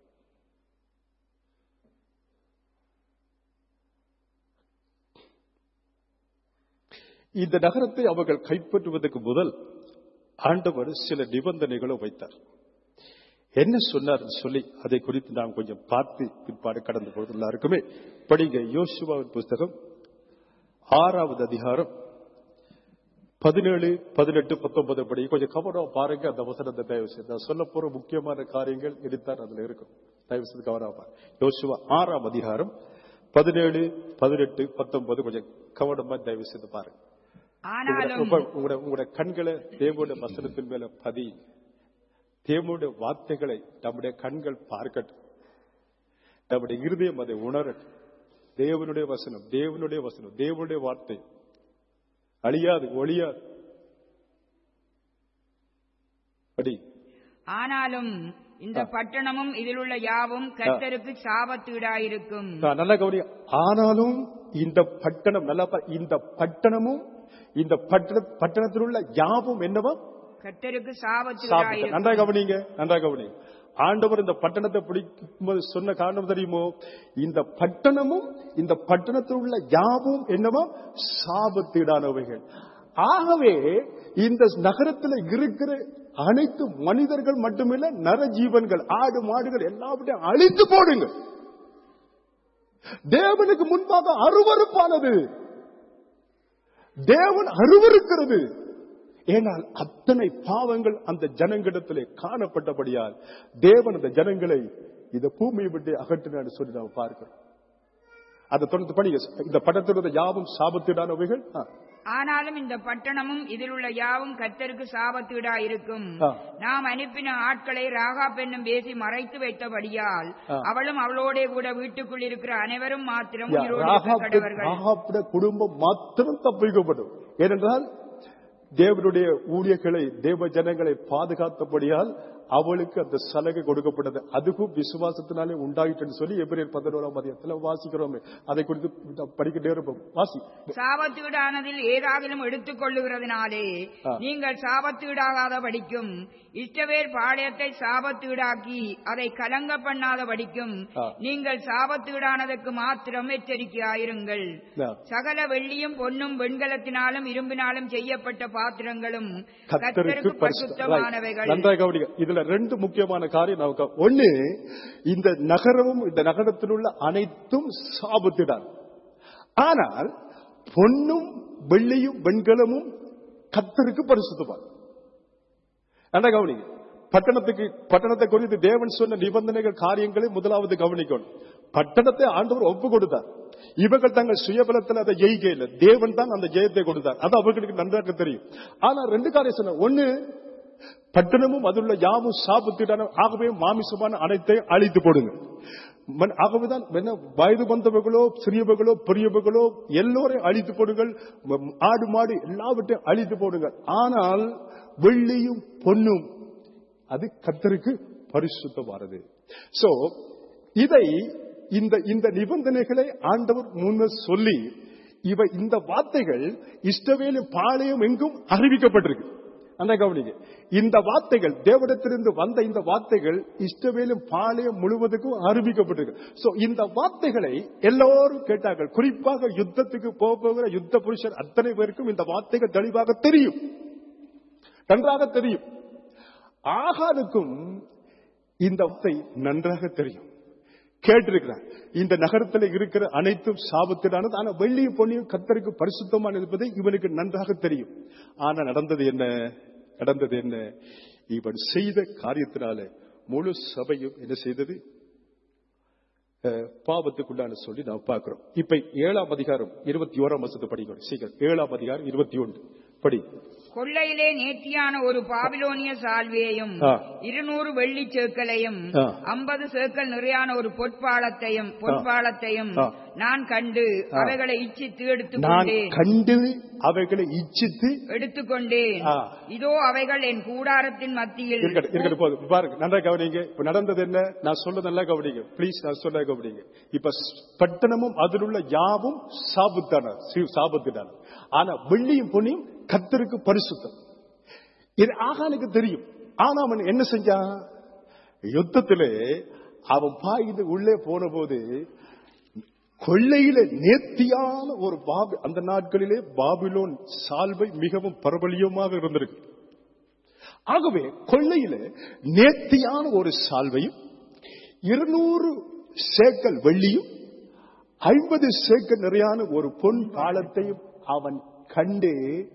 இந்த நகரத்தை அவர்கள் கைப்பற்றுவதற்கு முதல் ஆண்டவர் சில நிபந்தனைகளை வைத்தார் என்ன சொன்னார் சொல்லி அதை குறித்து நாம் கொஞ்சம் பார்த்து பிற்பாடு கடந்த பொழுது எல்லாருக்குமே படிங்க யோசுவாவின் புஸ்தகம் ஆறாவது அதிகாரம் பதினேழு பதினெட்டு பத்தொன்பது படி கொஞ்சம் கவனம் பாருங்க அந்த வசனத்தை தயவு செய்து நான் சொல்ல போற முக்கியமான காரியங்கள் இதுதான் அதுல இருக்கும் தயவு செய்து கவனம் பாருங்க யோசுவா ஆறாம் அதிகாரம் பதினேழு பதினெட்டு பத்தொன்பது கொஞ்சம் கவனமா தயவு செய்து பாருங்க
ஆனாலும்
உங்க- உங்களோட உங்களோட கண்களை தேவனுடைய வசனத்தின் மேல பதி தேவனுடைய வார்த்தைகளை நம்முடைய கண்கள் பார்க்கட்டும் நம்முடைய இருதயம் அதை உணரட்டும் தேவனுடைய வசனம் தேவனுடைய வசனம் தேவனுடைய வார்த்தை அழியாது ஒழியாது படி
ஆனாலும் இந்த பட்டணமும் இதிலுள்ள யாவும் கர்த்தருக்கு சாபத்தீடாயிருக்கும்
நான் நல்லா கவனி ஆனாலும் இந்த பட்டணம் நல்லா பா- இந்த பட்டணமும் இந்த பட்டண பட்டணத்தில் உள்ள யாவும் என்னவா
கர்த்தருக்கு
சாப்பிட்டு
சாபத்தீடாயிருக்கும்
நன்றா கவனிங்க நன்றா கவனிங்க ஆண்டவர் இந்த பட்டணத்தை பிடிக்கும்போது சொன்ன காரணம் தெரியுமோ இந்த பட்டணமும் இந்த பட்டணத்தில் உள்ள யாவும் என்னவா சாபத்தீடானவைகள் ஆகவே இந்த நகரத்தில் இருக்கிற அனைத்து மனிதர்கள் மட்டுமில்ல நரஜீவன்கள் ஆடு மாடுகள் எல்லாவற்றையும் அழித்து போடுங்க தேவனுக்கு முன்பாக அருவருப்பானது தேவன் அருவருக்கிறது ஏனால் அத்தனை பாவங்கள் அந்த ஜனங்களிடத்திலே காணப்பட்டபடியால் தேவன் அந்த ஜனங்களை இந்த பூமியை விட்டு அகற்றினார் சொல்லி நாம் பார்க்கிறோம் அதை தொடர்ந்து படிங்க இந்த படத்திலுள்ள யாவும் சாபத்திடானவைகள் ஆ.
ஆனாலும் இந்த பட்டணமும் இதிலுள்ள யாவும் கர்த்தருக்கு சாபத்தீடாயிருக்கும்
ஆ.
நாம் அனுப்பின ஆட்களை ராகா பெண்ணும் பேசி மறைத்து வைத்தபடியால்
ஆ.
அவளும் அவளோட கூட வீட்டுக்குள் இருக்கிற அனைவரும் மாத்திரம்
யா,
உயிரோடு இருக்க
ராகாப்பு-
கடவர்கள்
ராகாப்புடைய குடும்பம் மாத்திரம் தப்பிக்கப்படும் ஏனென்றால் தேவனுடைய ஊழியர்களை தேவ ஜனங்களை பாதுகாத்தபடியால் அவளுக்கு அந்த சலுகை கொடுக்கப்பட்டது அதுக்கும் விசுவாசத்தினாலே உண்டாயிட்டுன்னு சொல்லி எபிரேர் பதினோராம் மதியத்தில் வாசிக்கிறோமே அதை குறித்து படிக்க நேரம் வாசி
சாபத்தீடானதில் ஏதாகிலும் எடுத்துக் கொள்ளுகிறதுனாலே
ஆ.
நீங்கள் சாபத்தீடாகாத படிக்கும் இஷ்டவேர் பாளையத்தை சாபத்தீடாக்கி அதை கலங்க பண்ணாத படிக்கும்
ஆ.
நீங்கள் சாபத்தீடானதற்கு மாத்திரம் எச்சரிக்கையாயிருங்கள்
ஆ.
சகல வெள்ளியும் பொன்னும் வெண்கலத்தினாலும் இரும்பினாலும் செய்யப்பட்ட பாத்திரங்களும்
கத்தருக்கு
கர்த்தருக்கு
பரிசுத்த-
பரிசுத்தமானவைகள்
Right. நன்றாக கவனிங்க இதுல ரெண்டு முக்கியமான காரியம் நமக்கு ஒண்ணு இந்த நகரமும் இந்த நகரத்தில் உள்ள அனைத்தும் சாபத்திடார் ஆனால் பொன்னும் வெள்ளியும் வெண்கலமும் கத்தருக்கு பரிசுத்தமார் நல்லா கவனிங்க பட்டணத்துக்கு பட்டணத்தை குறித்து தேவன் சொன்ன நிபந்தனைகள் காரியங்களை முதலாவது கவனிக்கணும் பட்டணத்தை ஆண்டவர் ஒப்பு கொடுத்தார் இவர்கள் தங்கள் சுயபலத்தில் அதை ஜெயிக்க இல்லை தேவன் தான் அந்த ஜெயத்தை கொடுத்தார் அது அவர்களுக்கு நன்றாக தெரியும் ஆனா ரெண்டு காரியம் சொன்ன ஒண்ணு பட்டணமும் அதுள்ள யாவும் சாபத்திடான ஆகவே மாமிசமான அனைத்தையும் அழித்து போடுங்க மன்- ஆகவேதான் என்ன வயது வந்தவர்களோ சிறியவர்களோ பெரியவர்களோ எல்லோரையும் அழித்து போடுங்கள் ம- ஆடு மாடு எல்லாவற்றையும் அழித்து போடுங்கள் ஆனால் வெள்ளியும் பொன்னும் அது கத்தருக்கு பரிசுத்தமானது சோ இதை இந்த இந்த நிபந்தனைகளை ஆண்டவர் முன்ன சொல்லி இவை இந்த வார்த்தைகள் இஷ்டவேலு பாளையம் எங்கும் அறிவிக்கப்பட்டிருக்கு அந்த கவனிங்க இந்த வார்த்தைகள் தேவடத்திலிருந்து வந்த இந்த வார்த்தைகள் இஷ்டவேலும் பாளையம் முழுவதுக்கும் அறிவிக்கப்பட்டிருக்கு சோ இந்த வார்த்தைகளை எல்லோரும் கேட்டார்கள் குறிப்பாக யுத்தத்துக்கு போக போகிற யுத்த புருஷர் அத்தனை பேருக்கும் இந்த வார்த்தைகள் தெளிவாக தெரியும் நன்றாக தெரியும் ஆகானுக்கும் இந்த வார்த்தை நன்றாக தெரியும் கேட்டிருக்கிறார் இந்த நகரத்தில் இருக்கிற அனைத்தும் சாபத்திலானது ஆனா வெள்ளியும் பொன்னியும் கத்தருக்கு பரிசுத்தமான இருப்பது இவனுக்கு நன்றாக தெரியும் ஆனா நடந்தது என்ன நடந்தது என்ன இவன் செய்த காரியத்தினால முழு சபையும் என்ன செய்தது அஹ், பாவத்துக்குள்ளான சொல்லி நாம் பார்க்கிறோம் இப்ப ஏழாம் அதிகாரம் இருபத்தி ஓராம் வருஷத்து படிக்கணும் சீக்கிரம் ஏழாம் அதிகாரம் இருபத்தி ஒன்று படி
கொள்ளையிலே நேர்த்தியான ஒரு பாபிலோனிய சால்வையையும்
ஆ.
இருநூறு வெள்ளி சேக்கலையும்
ஆ.
ஐம்பது சேக்கல் நிறையான ஒரு பொற்பாலத்தையும் பொற்பாலத்தையும்
ஆ.
நான் கண்டு
ஆ.
அவைகளை இச்சித்து
நான்
எடுத்துக்கொண்டேன்
கண்டு அவைகளை இச்சித்து
எடுத்துக்கொண்டேன்
ஆ.
இதோ அவைகள் என் கூடாரத்தின் மத்தியில்
இருக்கட்டும் இருக்கட்டும் போதும் பாருங்க நல்லா கவனிங்க இப்ப நடந்தது என்ன நான் சொல்ல நல்லா கவனிங்க ப்ளீஸ் நான் சொல்ல கவனிங்க இப்ப ஸ்- பட்டணமும் அதில் உள்ள யாவும் சாபத்தான சாபத்தினான ஆனா வெள்ளியும் பொன்னியும் கத்தருக்கு பரிசுத்தம் இது ஆகானுக்கு தெரியும் ஆனா அவன் என்ன செஞ்சான் யுத்தத்திலே அவன் பாய்ந்து உள்ளே போன போது கொள்ளையில நேர்த்தியான ஒரு பாபி அந்த நாட்களிலே பாபிலோன் சால்வை மிகவும் பிரபலியமாக இருந்திருக்கு ஆகவே கொள்ளையில நேர்த்தியான ஒரு சால்வையும் இருநூறு சேக்கல் வெள்ளியும் ஐம்பது சேக்கல் நிறையான ஒரு பொன் காலத்தையும் அவன் கண்டு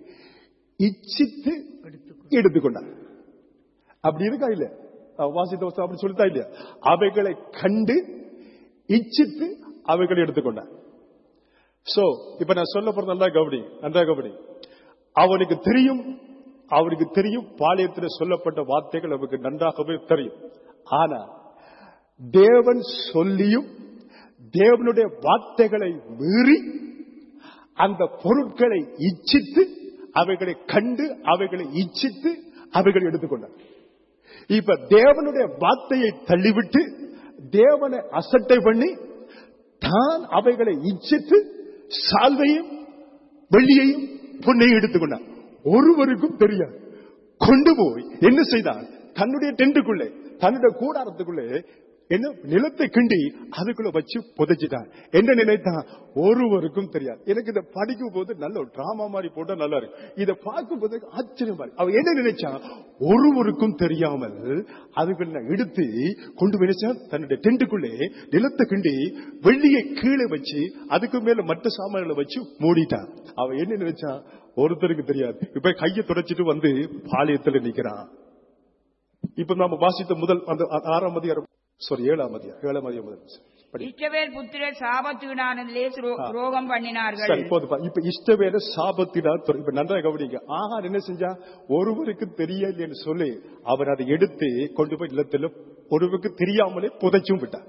இச்சித்து எடுத்துக்கொண்டான் அப்படி இருக்கா இல்ல அவன் வாசித்த வசனம் அப்படி சொல்லிட்டா இல்லையா அவைகளை கண்டு இச்சித்து அவைகளை எடுத்துக்கொண்டான் சோ இப்ப நான் சொல்ல போறது நல்லா கவனி நன்றா கவனி அவனுக்கு தெரியும் அவனுக்கு தெரியும் பாளையத்தில் சொல்லப்பட்ட வார்த்தைகள் அவனுக்கு நன்றாகவே தெரியும் ஆனா தேவன் சொல்லியும் தேவனுடைய வார்த்தைகளை மீறி அந்த பொருட்களை இச்சித்து அவைகளை கண்டு அவைகளை இச்சித்து அவைகளை எடுத்துக்கொண்டார் இப்ப தேவனுடைய வார்த்தையை தள்ளிவிட்டு தேவனை அசட்டை பண்ணி தான் அவைகளை இச்சித்து சால்வையும் வெள்ளியையும் பொன்னையும் எடுத்துக்கொண்டார் ஒருவருக்கும் தெரியாது கொண்டு போய் என்ன செய்தான் தன்னுடைய டென்ட்டுக்குள்ளே தன்னுடைய கூடாரத்துக்குள்ளே என்ன நிலத்தை கிண்டி அதுக்குள்ள வச்சு புதைச்சிட்டான் என்ன நினைத்தான் ஒருவருக்கும் தெரியாது எனக்கு இதை படிக்கும் போது நல்ல ஒரு டிராமா மாதிரி போட்டா நல்லா இருக்கு இதை பார்க்கும் போது ஆச்சரியமா இருக்கு அவன் என்ன நினைச்சான் ஒருவருக்கும் தெரியாமல் அதுக்குள்ள எடுத்து கொண்டு போய் நினைச்சான் தன்னுடைய டென்ட்டுக்குள்ளே நிலத்தை கிண்டி வெள்ளியை கீழே வச்சு அதுக்கு மேல மற்ற சாமான்களை வச்சு மூடிட்டான் அவன் என்ன நினைச்சான் ஒருத்தருக்கு தெரியாது இப்ப கையை துடைச்சிட்டு வந்து பாளையத்துல நிக்கிறான் இப்ப நாம வாசித்த முதல் அந்த ஆறாம் அதிகாரம் சாரி ஏழாம் அதிகாரம் ஏழாம் அதிகாரம் முதல் படி
இஷ்டவேல் புத்திரர் சாபத்தீடானதிலே சுரோ-
ஆ.
துரோகம் பண்ணினார்கள்
சரி போதுப்பா இப்ப இஷ்டவேல சாபத்தினா இப்ப நன்றாக கவனிங்க ஆஹா என்ன செஞ்சா ஒருவருக்கு தெரியலன்னு சொல்லி அவர் அதை எடுத்து கொண்டு போய் நிலத்துல ஒருவருக்கு தெரியாமலே புதைச்சும் விட்டார்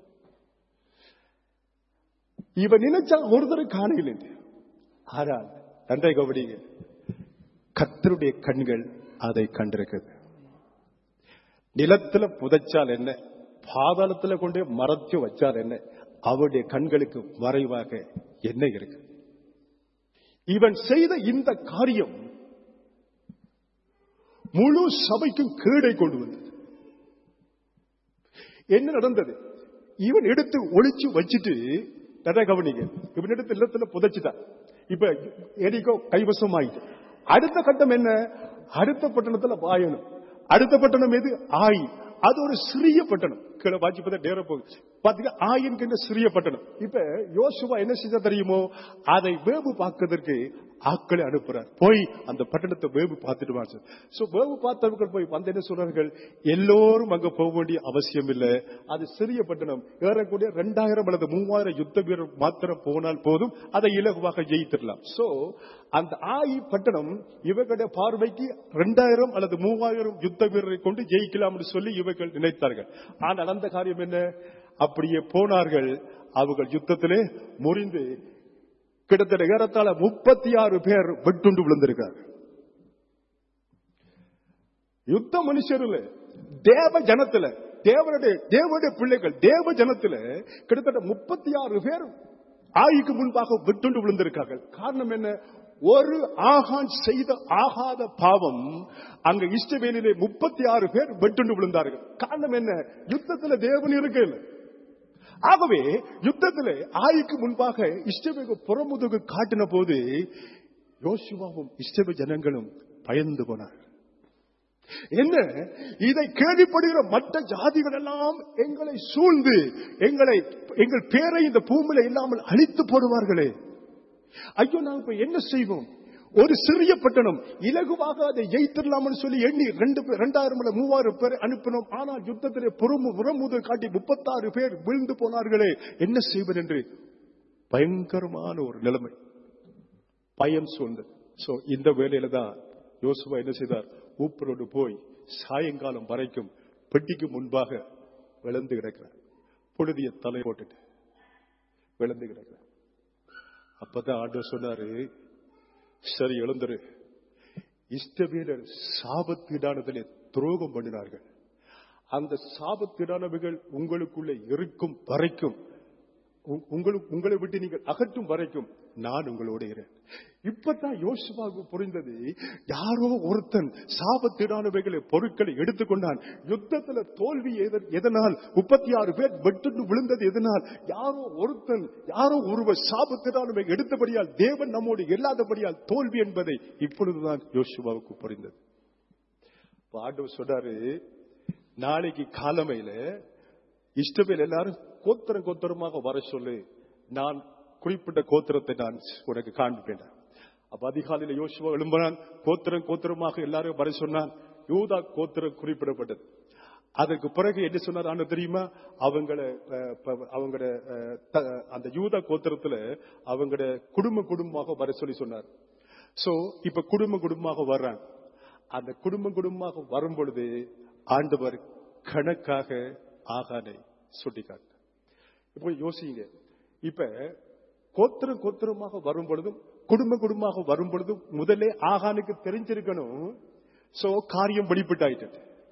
இவன் நினைச்சா ஒருத்தர் காணையில் ஆனால் நன்றாக கவனிங்க கத்தருடைய கண்கள் அதை கண்டிருக்கிறது நிலத்துல புதைச்சால் என்ன பாதாளத்துல கொண்டே மறைச்சு வச்சால் என்ன அவருடைய கண்களுக்கு மறைவாக என்ன இருக்கு இவன் செய்த இந்த காரியம் முழு சபைக்கும் கீழே கொண்டு வந்தது என்ன நடந்தது இவன் எடுத்து ஒளிச்சு வச்சுட்டு நல்லா கவனிங்க இவன் எடுத்து இல்லத்துல புதைச்சுட்டான் இப்ப எரிக்கோ கைவசம் ஆயிட்டு அடுத்த கட்டம் என்ன அடுத்த பட்டணத்துல பாயணும் அடுத்த பட்டணம் எது ஆயி அது ஒரு சிறிய பட்டணம் கீழே வாட்சி பார்த்தா நேரம் போகுது பாத்தீங்கன்னா ஆயின்கின்ற சிறிய பட்டணம் இப்ப யோசுவா என்ன செஞ்சா தெரியுமோ அதை வேவு பார்க்கறதுக்கு ஆட்களை அனுப்புறார் போய் அந்த பட்டணத்தை வேவு பார்த்துட்டு வாங்க சோ வேவு பார்த்தவர்கள் போய் வந்து என்ன சொல்றார்கள் எல்லோரும் அங்க போக வேண்டிய அவசியம் இல்லை அது சிறிய பட்டணம் ஏறக்கூடிய ரெண்டாயிரம் அல்லது மூவாயிரம் யுத்த வீரர் மாத்திரம் போனால் போதும் அதை இலகுவாக ஜெயித்திடலாம் சோ அந்த ஆயி பட்டணம் இவர்களுடைய பார்வைக்கு ரெண்டாயிரம் அல்லது மூவாயிரம் யுத்த வீரரை கொண்டு ஜெயிக்கலாம் என்று சொல்லி இவர்கள் நினைத்தார்கள் ஆனால் அந்த காரியம் என்ன அப்படியே போனார்கள் அவர்கள் யுத்தத்திலே முறிந்து கிட்டத்தட்ட ஏறத்தாழ முப்பத்தி ஆறு பேர் வெட்டுண்டு விழுந்திருக்கார் யுத்த மனுஷர்ல தேவ ஜனத்துல தேவனுடைய தேவனுடைய பிள்ளைகள் தேவ ஜனத்துல கிட்டத்தட்ட முப்பத்தி ஆறு பேர் ஆய்க்கு முன்பாக வெட்டுண்டு விழுந்திருக்கார்கள் காரணம் என்ன ஒரு ஆகான் செய்த ஆகாத பாவம் அங்க இஷ்டவேலிலே முப்பத்தி ஆறு பேர் வெட்டுண்டு விழுந்தார்கள் காரணம் என்ன யுத்தத்துல தேவன் இருக்கல ஆகவே யுத்தத்திலே ஆய்க்கு முன்பாக இஷ்டவேக புறமுதுகு காட்டின போது யோசுவாவும் இஷ்டவ ஜனங்களும் பயந்து போனார்கள் என்ன இதை கேள்விப்படுகிற மற்ற ஜாதிகள் எல்லாம் எங்களை சூழ்ந்து எங்களை எங்கள் பேரை இந்த பூமியில இல்லாமல் அழித்து போடுவார்களே ஐயோ நாங்க இப்ப என்ன செய்வோம் ஒரு சிறிய பட்டணம் இலகுவாக அதை ஜெயித்திடலாம்னு சொல்லி எண்ணி ரெண்டு பேர் ரெண்டாயிரம் அல்ல மூவாயிரம் பேர் அனுப்பினோம் ஆனால் யுத்தத்திலே புறமு புறமுது காட்டி முப்பத்தாறு பேர் விழுந்து போனார்களே என்ன செய்வது என்று பயங்கரமான ஒரு நிலைமை பயம் சூழ்ந்தது சோ இந்த வேலையில தான் யோசுவா என்ன செய்தார் ஊப்பரோடு போய் சாயங்காலம் வரைக்கும் பெட்டிக்கு முன்பாக விழுந்து கிடக்கிறார் பொழுதிய தலை போட்டுட்டு விழுந்து கிடக்கிறார் அப்பதான் ஆண்டவர் சொன்னாரு சரி எழுந்துரு இஷ்டவீரர் சாபத்தீடானதிலே துரோகம் பண்ணினார்கள் அந்த சாபத்தீடானவைகள் உங்களுக்குள்ளே இருக்கும் வரைக்கும் உ- உங்களுக்கு உங்களை விட்டு நீங்கள் அகற்றும் வரைக்கும் நான் உங்களோட இருக்கிறேன் இப்பதான் யோசுவாவுக்கு புரிந்தது யாரோ ஒருத்தன் சாபத்தீடானவைகளை பொருட்களை எடுத்துக்கொண்டான் யுத்தத்துல தோல்வி எத- எதனால் முப்பத்தி ஆறு பேர் வெட்டு விழுந்தது எதனால் யாரோ ஒருத்தன் யாரோ ஒருவர் சாபத்தீடானவை எடுத்தபடியால் தேவன் நம்மோடு இல்லாதபடியால் தோல்வி என்பதை இப்பொழுதுதான் யோசுவாவுக்கு புரிந்தது இப்ப ஆண்டவர் சொன்னாரு நாளைக்கு காலமையில இஷ்டபேல் எல்லாரும் கோத்திரம் கோத்திரமாக வர சொல்லு நான் குறிப்பிட்ட கோத்திரத்தை நான் உனக்கு காண்பிப்பேன் அப்ப அதிகாலையில யோசுவா எழும்பினான் கோத்திரம் கோத்திரமாக எல்லாரும் வர சொன்னான் யூதா கோத்திரம் குறிப்பிடப்பட்டது அதற்கு பிறகு என்ன சொன்னார் ஆண்டு தெரியுமா அவங்கள அஹ், ப- அவங்களோட அஹ், த- அந்த யூதா கோத்திரத்துல அவங்களோட குடும்ப குடும்பமாக வர சொல்லி சொன்னார் சோ இப்ப குடும்ப குடும்பமாக வர்றாங்க அந்த குடும்ப குடும்பமாக வரும் பொழுது ஆண்டவர் கணக்காக ஆகானை சுட்டிக்காட்டு இப்போ யோசிங்க இப்ப கோத்திரம் கோத்திரமாக வரும் பொழுதும் குடும்ப குடும்பமாக வரும் பொழுதும் முதல்ல ஆகானுக்கு தெரிஞ்சிருக்கணும் சோ காரியம் வெளிப்பட்டாயிட்டு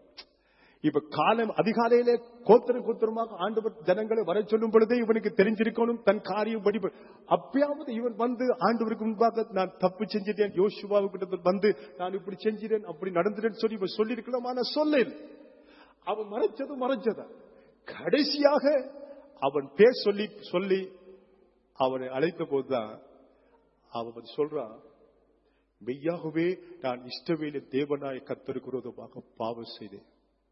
இப்ப காலம் அதிகாலையிலே கோத்திரம் கோத்திரமாக ஆண்டவர் ஜனங்களை வர சொல்லும் பொழுதே இவனுக்கு தெரிஞ்சிருக்கணும் தன் காரியம் படி அப்பயாவது இவன் வந்து ஆண்டவருக்கு முன்பாக நான் தப்பு செஞ்சிட்டேன் யோசுவாவுக்கு வந்து நான் இப்படி செஞ்சிட்டேன் அப்படி நடந்துட்டேன்னு சொல்லி இவன் சொல்லியிருக்கலாம் ஆனா சொல்ல அவன் மறைச்சது மறைச்சதா கடைசியாக அவன் பேர் சொல்லி சொல்லி அவனை அழைத்த போதுதான் அவன் சொல்றான் மெய்யாகவே நான் இஷ்டவேலின் தேவனாய் கத்தருக்கு விரோதமாக பாவம் செய்தேன்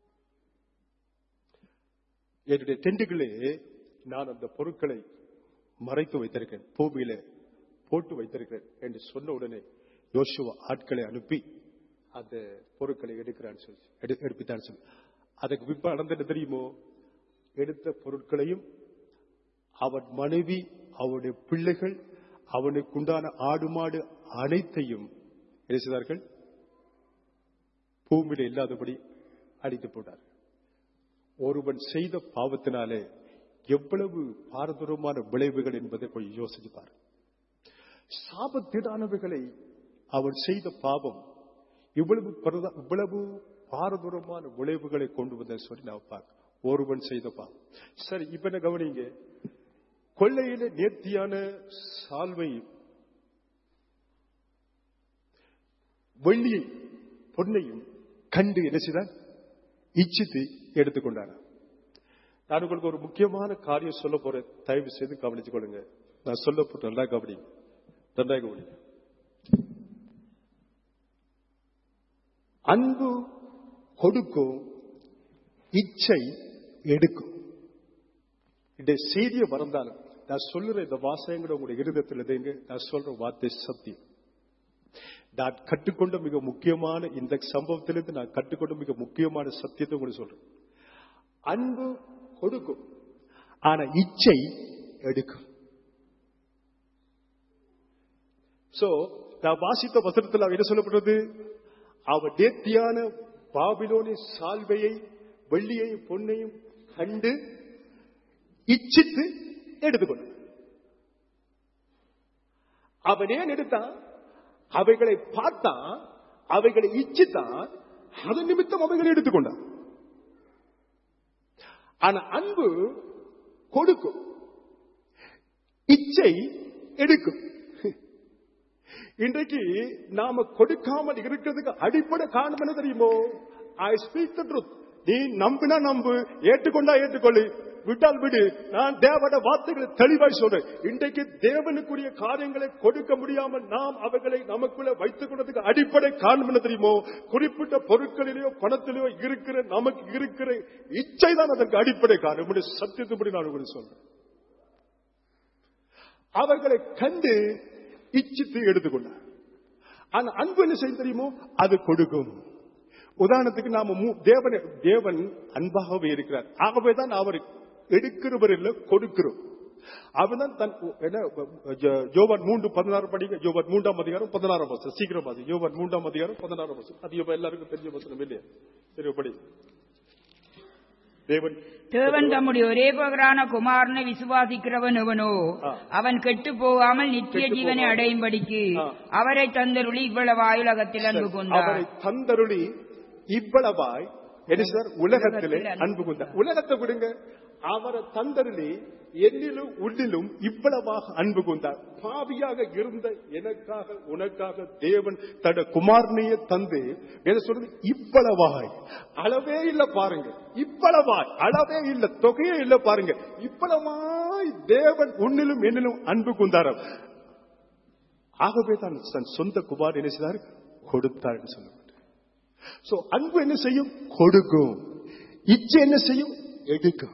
என்னுடைய டெண்டுகளே நான் அந்த பொருட்களை மறைத்து வைத்திருக்கேன் பூமியில போட்டு வைத்திருக்கிறேன் என்று சொன்ன உடனே யோசுவா ஆட்களை அனுப்பி அந்த பொருட்களை எடுக்கிறான்னு சொல்லி எடு- எடுப்பித்தான்னு சொல்லி அதுக்கு பின்பு நடந்தது தெரியுமோ எடுத்த பொருட்களையும் அவன் மனைவி அவனுடைய பிள்ளைகள் அவனுக்கு உண்டான ஆடு மாடு அனைத்தையும் என்ன செய்தார்கள் பூமியில இல்லாதபடி அடித்து போட்டார் ஒருவன் செய்த பாவத்தினாலே எவ்வளவு பாரதூரமான விளைவுகள் என்பதை போய் யோசிப்பார் சாபத்தீடானவைகளை அவன் செய்த பாவம் இவ்வளவு பிரத- இவ்வளவு பாரதூரமான விளைவுகளை கொண்டு வந்த சொல்லி நான் பார்க்க ஒருவன் செய்த பாவம் சரி இப்ப என்ன கவனிங்க கொள்ளையில நேர்த்தியான சால்வை வெள்ளியை பொன்னையும் கண்டு என்ன செய்தான் இச்சித்து எடுத்துக்கொண்டார் நான் உங்களுக்கு ஒரு முக்கியமான காரியம் சொல்ல போறேன் தயவு செய்து கவனிச்சு கொள்ளுங்க நான் சொல்ல போட்டு நல்லா கவனிங்க நல்லா கவனிங்க அன்பு கொடுக்கும் இச்சை எடுக்கும் இந்த செய்தியை மறந்தாலும் நான் சொல்லுற இந்த வாசகங்களை உங்களுடைய இருதயத்தில் எதைங்க நான் சொல்ற வார்த்தை சத்தியம் நான் கற்றுக்கொண்ட மிக முக்கியமான இந்த சம்பவத்திலிருந்து நான் கற்றுக்கொண்ட மிக முக்கியமான சத்தியத்தை உங்களுக்கு சொல்றேன் அன்பு கொடுக்கும் ஆனா இச்சை எடுக்கும் சோ நான் வாசித்த வசனத்தில் அவ என்ன சொல்லப்படுறது அவ நேர்த்தியான பாபிலோனி சால்வையை வெள்ளியையும் பொன்னையும் கண்டு இச்சித்து எடுத்துக்கொண்டான் அவன் ஏன் எடுத்தான் அவைகளை பார்த்தான் அவைகளை இச்சித்தான் அது நிமித்தம் அவைகளை எடுத்துக்கொண்டான் ஆனா அன்பு கொடுக்கும் இச்சை எடுக்கும் இன்றைக்கு நாம கொடுக்காமல் இருக்கிறதுக்கு அடிப்படை காரணம் என்ன தெரியுமோ ஐ ஸ்பீக் த ட்ரூத் நீ நம்பினா நம்பு ஏற்றுக்கொண்டா ஏற்றுக்கொள்ளு விட்டால் விடு நான் தேவட வார்த்தைகளை தெளிவாய் சொல்றேன் இன்றைக்கு தேவனுக்குரிய காரியங்களை கொடுக்க முடியாமல் நாம் அவைகளை நமக்குள்ள வைத்துக் கொண்டதுக்கு அடிப்படை காரணம் என்ன தெரியுமோ குறிப்பிட்ட பொருட்களிலேயோ பணத்திலேயோ இருக்கிற நமக்கு இருக்கிற இச்சை தான் அதற்கு அடிப்படை காரணம் சத்தியத்துப்படி நான் உங்களுக்கு சொல்றேன் அவர்களை கண்டு இச்சித்து எடுத்துக்கொண்டார் ஆனா அன்பு என்ன செய்ய தெரியுமோ அது கொடுக்கும் உதாரணத்துக்கு நாம மூ- தேவன் தேவன் அன்பாகவே இருக்கிறார் ஆகவே தான் அவர் எடுக்கிறவர் இல்ல கொடுக்கிறோம் அவர்தான் தன் என்ன ஜ- யோவான் மூன்று பதினாறு படிங்க யோவான் மூன்றாம் அதிகாரம் பதினாறாம் வருஷம் சீக்கிரம் பாதி யோவான் மூன்றாம் அதிகாரம் பதினாறாம் வருஷம் அது இப்ப எல்லாருக்கும் தெரிஞ்ச வசனம் இல்லையா சரி படி தேவன்
தேவன் தம்முடைய ஒரே பகரான குமாரனை விசுவாசிக்கிறவன் எவனோ
ஆ.
அவன் கெட்டு போகாமல் நித்திய
கெட்டுப்
ஜீவனை
போகாமல்.
அடையும்படிக்கு
ஆ.
அவரை தந்தருளி இவ்வளவு ஆயுலகத்தில் அன்பு கொண்டார்
அவரை தந்தருளி இவ்வளவாய் என்ன சார் உலகத்திலே
உலகத்தில்
அன்பு கொண்டார் உலகத்தை விடுங்க அவரை தந்தருளி என்னிலும் உள்ளிலும் இவ்வளவாக அன்பு கொண்டார் பாவியாக இருந்த எனக்காக உனக்காக தேவன் தட குமாரனையே தந்து என்ன சொல்றது இவ்வளவாய் அளவே இல்ல பாருங்க இவ்வளவாய் அளவே இல்ல தொகையே இல்ல பாருங்க இவ்வளவாய் தேவன் உன்னிலும் என்னிலும் அன்பு கொண்டார் ஆகவே தான் தன் சொந்த குமார் என்ன செய்தார் கொடுத்தார் என்று சொல்லப்பட்டு சோ அன்பு என்ன செய்யும் கொடுக்கும் இச்சை என்ன செய்யும் எடுக்கும்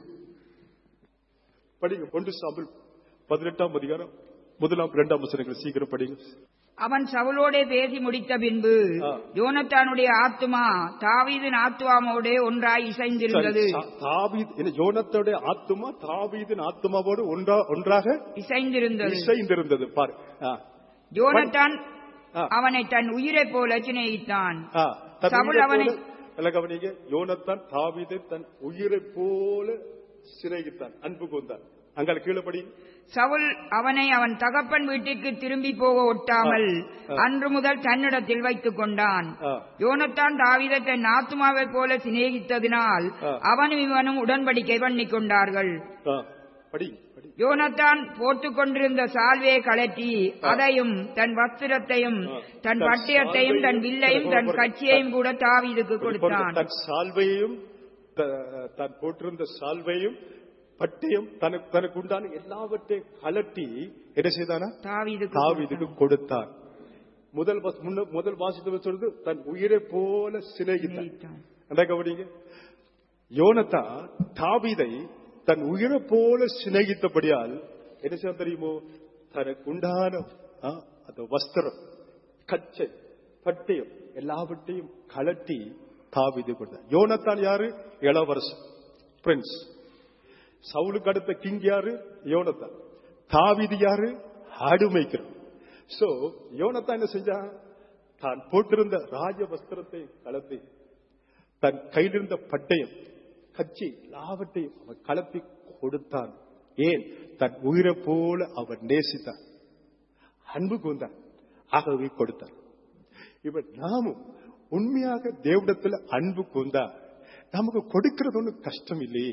படிங்க ஒன்று சாம்பல் பதினெட்டாம் அதிகாரம் முதலாம் இரண்டாம் வசனங்கள் சீக்கிரம் படிங்க
அவன் சவுலோடே பேசி முடித்த பின்பு
ஆ.
யோனத்தானுடைய ஆத்துமா தாவீதின் ஆத்துவாமோடே ஒன்றாய் இசைந்திருந்தது
சரி, சா- தாவீது என்ன யோனத்தோட ஆத்துமா தாவீதின் ஆத்துமாவோடு ஒன்றா ஒன்றாக
இசைந்திருந்தது
இசைந்திருந்தது பாரு ஆ.
யோனத்தான்
ஆ.
அவனை தன் உயிரைப் போல சிநேகித்தான்
ஆ, தன்
சவுல்
உயிரைப்
அவனை-
போல- நல்லா கவனிங்க யோனத்தான் தாவீதை தன் உயிரை போல சிறைகித்தான் அன்பு கொண்டான் அங்கால கீழே படி
சவுல் அவனை அவன் தகப்பன் வீட்டிற்கு திரும்பி போக ஒட்டாமல்
ஆ.
அன்று முதல் தன்னிடத்தில் வைத்துக் கொண்டான்
ஆ.
யோனத்தான் தாவீதை தன் ஆத்துமாவைப் போல சிநேகித்ததினால்
ஆ.
அவனும் இவனும் உடன்படிக்கை பண்ணிக் கொண்டார்கள்
ஆ, படி படி
யோனத்தான் போட்டுக் கொண்டிருந்த சால்வையை கழற்றி
ஆ.
அதையும் தன் வஸ்திரத்தையும்
ஆ.
தன்
தன்
பட்டயத்தையும் தன்
சால்வையும்,
வில்லையும் தன்
தன்
கட்சியையும் கூட தாவீதுக்கு கொடுத்தான்
தன் சால்வையும் த- தான் போட்டிருந்த சால்வையும் பட்டயம் தனக்கு தனக்கு உண்டான எல்லாவற்றையும் கலட்டி என்ன செய்தானா
தாவீதுக்கு
தாவீதுக்கு கொடுத்தான் முதல் வச- முன்ன- முதல் வாசித்து சொல்றது தன் உயிரை போல சிநேகித்தான்
சிநேகித்தான்.
அந்த கவனிங்க யோனத்தா தாவீதை தன் உயிரை போல சிநேகித்தபடியால் என்ன செய்ய தெரியுமோ தனக்கு உண்டான ஆ, அந்த வஸ்திரம் கச்சை பட்டயம் எல்லாவற்றையும் கலட்டி தாவீது கொடுத்தார் யோனத்தான் யாரு இளவரசன் பிரின்ஸ் சவுலுக்கு அடுத்த கிங் யாரு யோனத்தான் தாவீது யாரு ஆடு மேய்க்கிறோம் சோ யோனத்தான் என்ன செஞ்சான் தான் போட்டிருந்த ராஜ வஸ்திரத்தை கலத்தி தன் கையிலிருந்த பட்டயம் கச்சி எல்லாவற்றையும் அவன் கலப்பி கொடுத்தான் ஏன் தன் உயிரை போல அவன் நேசித்தான் அன்பு கூந்தான் ஆகவே கொடுத்தான் இப்ப நாமும் உண்மையாக தேவடத்துல அன்பு கூந்தா நமக்கு கொடுக்கிறது ஒன்றும் கஷ்டம் இல்லையே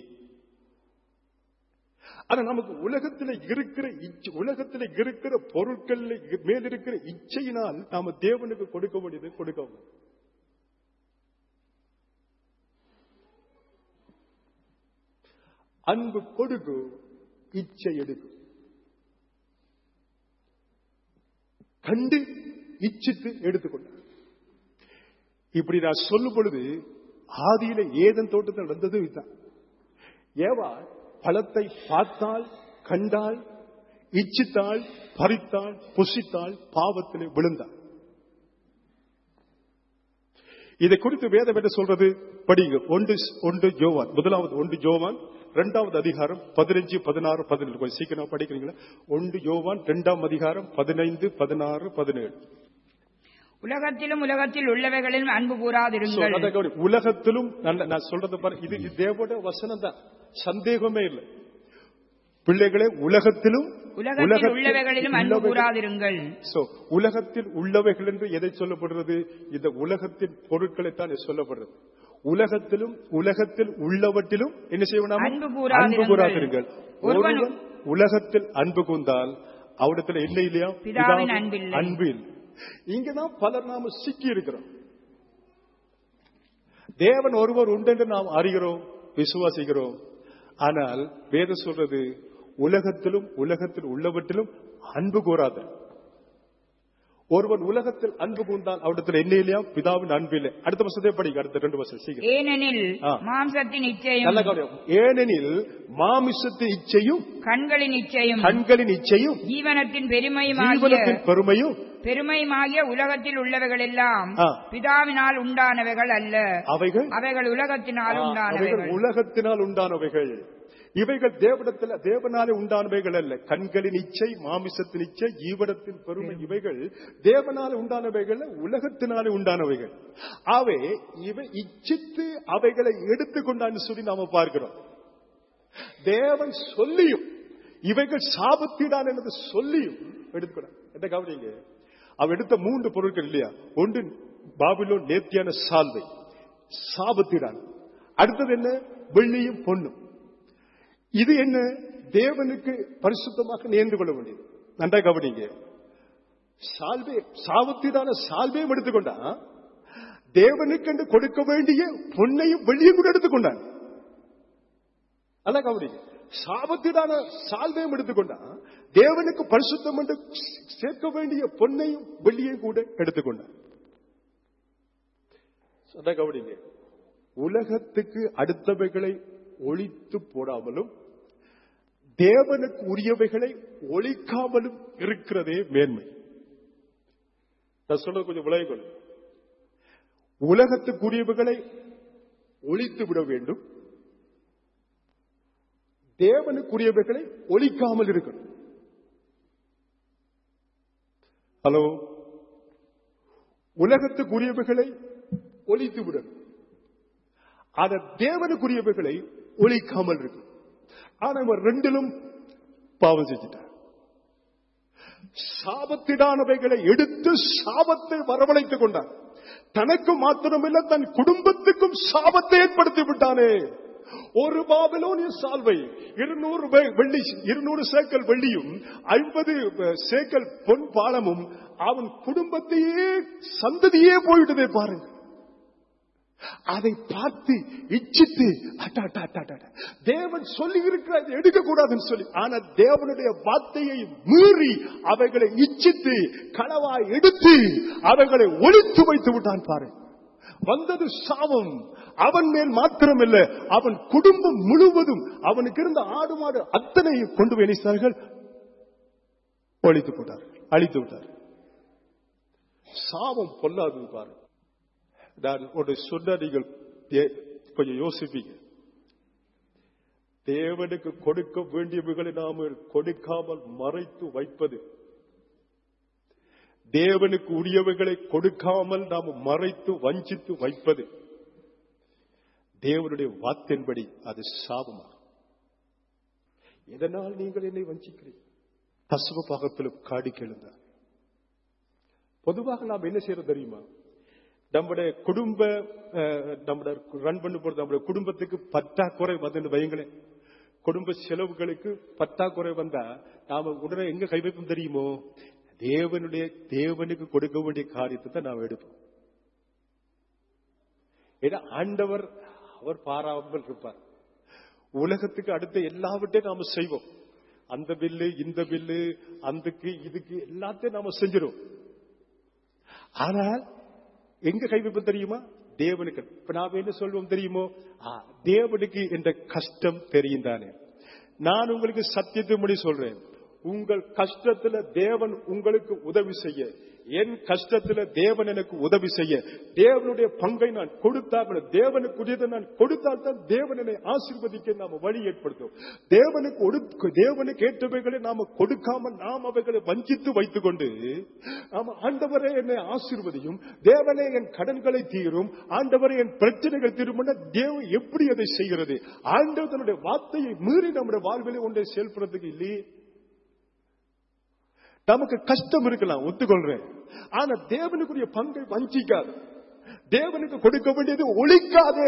ஆனா நமக்கு உலகத்துல இருக்கிற இச்சை உலகத்துல இருக்கிற பொருட்கள் மேல் இருக்கிற இச்சையினால் நாம தேவனுக்கு கொடுக்க வேண்டியது கொடுக்க முடியும். அன்பு கொடுக்கு இச்சை எடுக்கும் கண்டு இச்சித்து எடுத்துக்கொண்டார் இப்படி நான் சொல்லும் பொழுது ஆதியில ஏதன் தோட்டத்தில் நடந்தது இதுதான் ஏவா பழத்தை பார்த்தால் கண்டால் இச்சித்தாள் பறித்தாள் புசித்தாள் பாவத்திலே விழுந்தாள் இதை குறித்து வேதம் என்ன சொல்றது படிங்க ஒன்று ஒன்று ஜோவான் முதலாவது ஒன்று ஜோவான் இரண்டாவது அதிகாரம் பதினஞ்சு பதினாறு பதினேழு கொஞ்சம் சீக்கிரம் படிக்கிறீங்களா ஒன்று யோவான் இரண்டாம் அதிகாரம் பதினைந்து பதினாறு பதினேழு
உலகத்திலும் உலகத்தில் உள்ளவைகளிலும் அன்பு கூறாதிருங்கள்
So, அதை கவனி. உலகத்திலும் நல்ல- நான் சொல்றது பாரு இது இது தேவோட வசனம் தான் சந்தேகமே இல்லை பிள்ளைகளே உலகத்திலும்
உலகத்தில்
உலகத்தில்
உள்ளவைகளிலும் அன்பு
உள்ளவைகள்-
கூறாதிருங்கள்
So, உலகத்தில் உள்ளவைகள் என்று எதை சொல்லப்படுறது இந்த உலகத்தின் பொருட்களைத்தான் இது சொல்லப்படுறது உலகத்திலும் உலகத்தில் உள்ளவற்றிலும் என்ன செய்யணும்
அன்பு கூறாதிருங்கள்.
அன்பு கூறாதிருங்கள்
ஒருவன்
ஒருவன் உலகத்தில் அன்பு கூர்ந்தால் அவடத்துல என்ன இல்லையா
பிதாவின் அன்பில்லை.
அன்பு இல்லை இங்கதான் பலர் நாம சிக்கி இருக்கிறோம் தேவன் ஒருவர் உண்டு என்று நாம் அறிகிறோம் விசுவாசிக்கிறோம் ஆனால் வேதம் சொல்றது உலகத்திலும் உலகத்தில் உள்ளவற்றிலும் அன்பு கூறாத ஒருவன் உலகத்தில் அன்பு கூர்ந்தான் அவரிடத்தில் என்ன இல்லையா பிதாவின் அன்பு இல்லை அடுத்த வருஷத்தை படிக்க அடுத்த ரெண்டு வருஷம் சீக்கிரம்
ஏனெனில்
ஆ.
மாம்சத்தின் இச்சையும்
நல்ல கவனம் ஏனெனில் மாமிசத்தின் இச்சையும்
கண்களின் இச்சையும்
கண்களின் இச்சையும்
ஜீவனத்தின் பெருமையுமாகிய
ஜீவனத்தின் பெருமையும்
பெருமையுமாகிய உலகத்தில் உள்ளவைகள் எல்லாம்
ஆ.
பிதாவினால் உண்டானவைகள் அல்ல
அவைகள்
அவைகள் உலகத்தினால்
அவைகள்
உண்டானவைகள்
உலகத்தினால் உண்டானவைகள் இவைகள் தேவடத்தில் தேவனாலே உண்டானவைகள் அல்ல கண்களின் இச்சை மாமிசத்தின் இச்சை ஜீவனத்தின் பெருமை இவைகள் தேவனாலே உண்டானவைகள் அல்ல, உலகத்தினாலே உண்டானவைகள் அவை இவை இச்சித்து அவைகளை எடுத்துக்கொண்டான்னு சொல்லி நாம பார்க்கிறோம் தேவன் சொல்லியும் இவைகள் சாபத்திடான் என்பது சொல்லியும் எடுத்துக்கொண்டான் என்ன கவனிங்க அவ எடுத்த மூன்று பொருட்கள் இல்லையா ஒன்று பாபிலோன் நேர்த்தியான சால்வை சாபத்திடான் அடுத்தது என்ன வெள்ளியும் பொண்ணும் இது என்ன தேவனுக்கு பரிசுத்தமாக நேர்ந்து கொள்ள வேண்டியது நன்றா கவனிங்க சால்வே சாபத்திடான சால்வையும் எடுத்துக்கொண்டான் தேவனுக்கென்று கொடுக்க வேண்டிய பொன்னையும் வெள்ளியும் கூட எடுத்துக்கொண்டான் அல்ல கவனிங்க சாபத்திடான சால்வையும் எடுத்துக்கொண்டான் தேவனுக்கு பரிசுத்தம் என்று சேர்க்க வேண்டிய பொன்னையும் வெள்ளியையும் கூட எடுத்துக்கொண்டான் சொன்ன கவனிங்க உலகத்துக்கு அடுத்தவைகளை ஒழித்து போடாமலும் தேவனுக்கு உரியவைகளை ஒழிக்காமலும் இருக்கிறதே மேன்மை நான் சொல்றது கொஞ்சம் விளைவுகள் உலகத்துக்குரியவைகளை ஒழித்து விட வேண்டும் தேவனுக்குரியவைகளை ஒழிக்காமல் இருக்கணும் ஹலோ உலகத்துக்குரியவைகளை ஒழித்து விடணும் ஆனா தேவனுக்குரியவைகளை ஒழிக்காமல் இருக்கு ஆனா இவன் ரெண்டிலும் பாவம் செஞ்சிட்டார் சாபத்திடானவைகளை எடுத்து சாபத்தை வரவழைத்துக் கொண்டார் தனக்கு மாத்திரமில்ல தன் குடும்பத்துக்கும் சாபத்தை ஏற்படுத்தி விட்டானே ஒரு பாபிலோனிய சால்வை இருநூறு வெ- வெள்ளி இருநூறு சேக்கல் வெள்ளியும் ஐம்பது சேக்கல் பொன் பாலமும் அவன் குடும்பத்தையே சந்ததியே போயிட்டதே பாருங்க அதை பார்த்து இச்சித்து அட்டா, அட்டா, அட்டா, அட்டா, அட்டா. தேவன் சொல்லி இருக்கிற எடுக்க கூடாதுன்னு சொல்லி ஆனா தேவனுடைய வார்த்தையை மீறி அவைகளை இச்சித்து களவாய் எடுத்து அவைகளை ஒழித்து வைத்து விட்டான் பாரு வந்தது சாபம் அவன் மேல் மாத்திரமில்ல அவன் குடும்பம் முழுவதும் அவனுக்கு இருந்த ஆடு மாடு அத்தனையும் கொண்டு போய் இணைத்தார்கள் ஒழித்து போட்டார் அழித்து விட்டார் சாபம் பொல்லாது பாரு நான் ஒரு சொன்ன நீங்கள் ஏ- கொஞ்சம் யோசிப்பீங்க தேவனுக்கு கொடுக்க வேண்டியவைகளை நாம கொடுக்காமல் மறைத்து வைப்பது தேவனுக்கு உரியவைகளை கொடுக்காமல் நாம் மறைத்து வஞ்சித்து வைப்பது தேவனுடைய வாத்தின்படி அது சாபமா எதனால் நீங்கள் என்னை வஞ்சிக்கிறீர்கள் தசுவ பாகத்திலும் காடி கேளுங்க பொதுவாக நாம் என்ன செய்யறது தெரியுமா நம்முடைய குடும்ப அஹ், நம்முடைய ரன் பண்ண போறது நம்முடைய குடும்பத்துக்கு பற்றாக்குறை வந்து வைங்களேன் குடும்ப செலவுகளுக்கு பற்றாக்குறை வந்தா நாம உடனே எங்க கை வைப்போம் தெரியுமோ தேவனுடைய தேவனுக்கு கொடுக்க வேண்டிய காரியத்தை தான் நாம் எடுப்போம் ஏன்னா ஆண்டவர் அவர் பாராமல் இருப்பார் உலகத்துக்கு அடுத்த எல்லாவற்றையும் நாம செய்வோம் அந்த பில்லு இந்த பில்லு அந்துக்கு இதுக்கு எல்லாத்தையும் நாம செஞ்சிடும் ஆனால் எங்க கை வைப்போம் தெரியுமா தேவனுக்கு இப்ப நாம என்ன சொல்வோம் தெரியுமோ ஆ, தேவனுக்கு என்ற கஷ்டம் தெரியும் தானே நான் உங்களுக்கு சத்தியத்தை முடி சொல்றேன் உங்கள் கஷ்டத்துல தேவன் உங்களுக்கு உதவி செய்ய என் கஷ்டத்துல தேவன் எனக்கு உதவி செய்ய தேவனுடைய பங்கை நான் கொடுத்தால் தேவனுக்குரியதை நான் கொடுத்தால் தான் தேவன் என்னை ஆசீர்வதிக்க நாம வழி ஏற்படுத்தும் தேவனுக்கு ஒடு- தேவனுக்கு ஏற்றவைகளை நாம கொடுக்காம நாம் அவைகளை வஞ்சித்து வைத்துக் கொண்டு நாம ஆண்டவரே என்னை ஆசீர்வதியும் தேவனே என் கடன்களை தீரும் ஆண்டவரே என் பிரச்சனைகள் தீரும் தேவன் எப்படி அதை செய்கிறது ஆண்டவர் தன்னுடைய வார்த்தையை மீறி நம்முடைய வாழ்விலே ஒன்றை செயல்படுறதுக்கு இல்லையே நமக்கு கஷ்டம் இருக்கலாம் ஒத்துக்கொள்றேன் ஆனா தேவனுக்குரிய பங்கை வஞ்சிக்காது தேவனுக்கு கொடுக்க வேண்டியது ஒழிக்காதே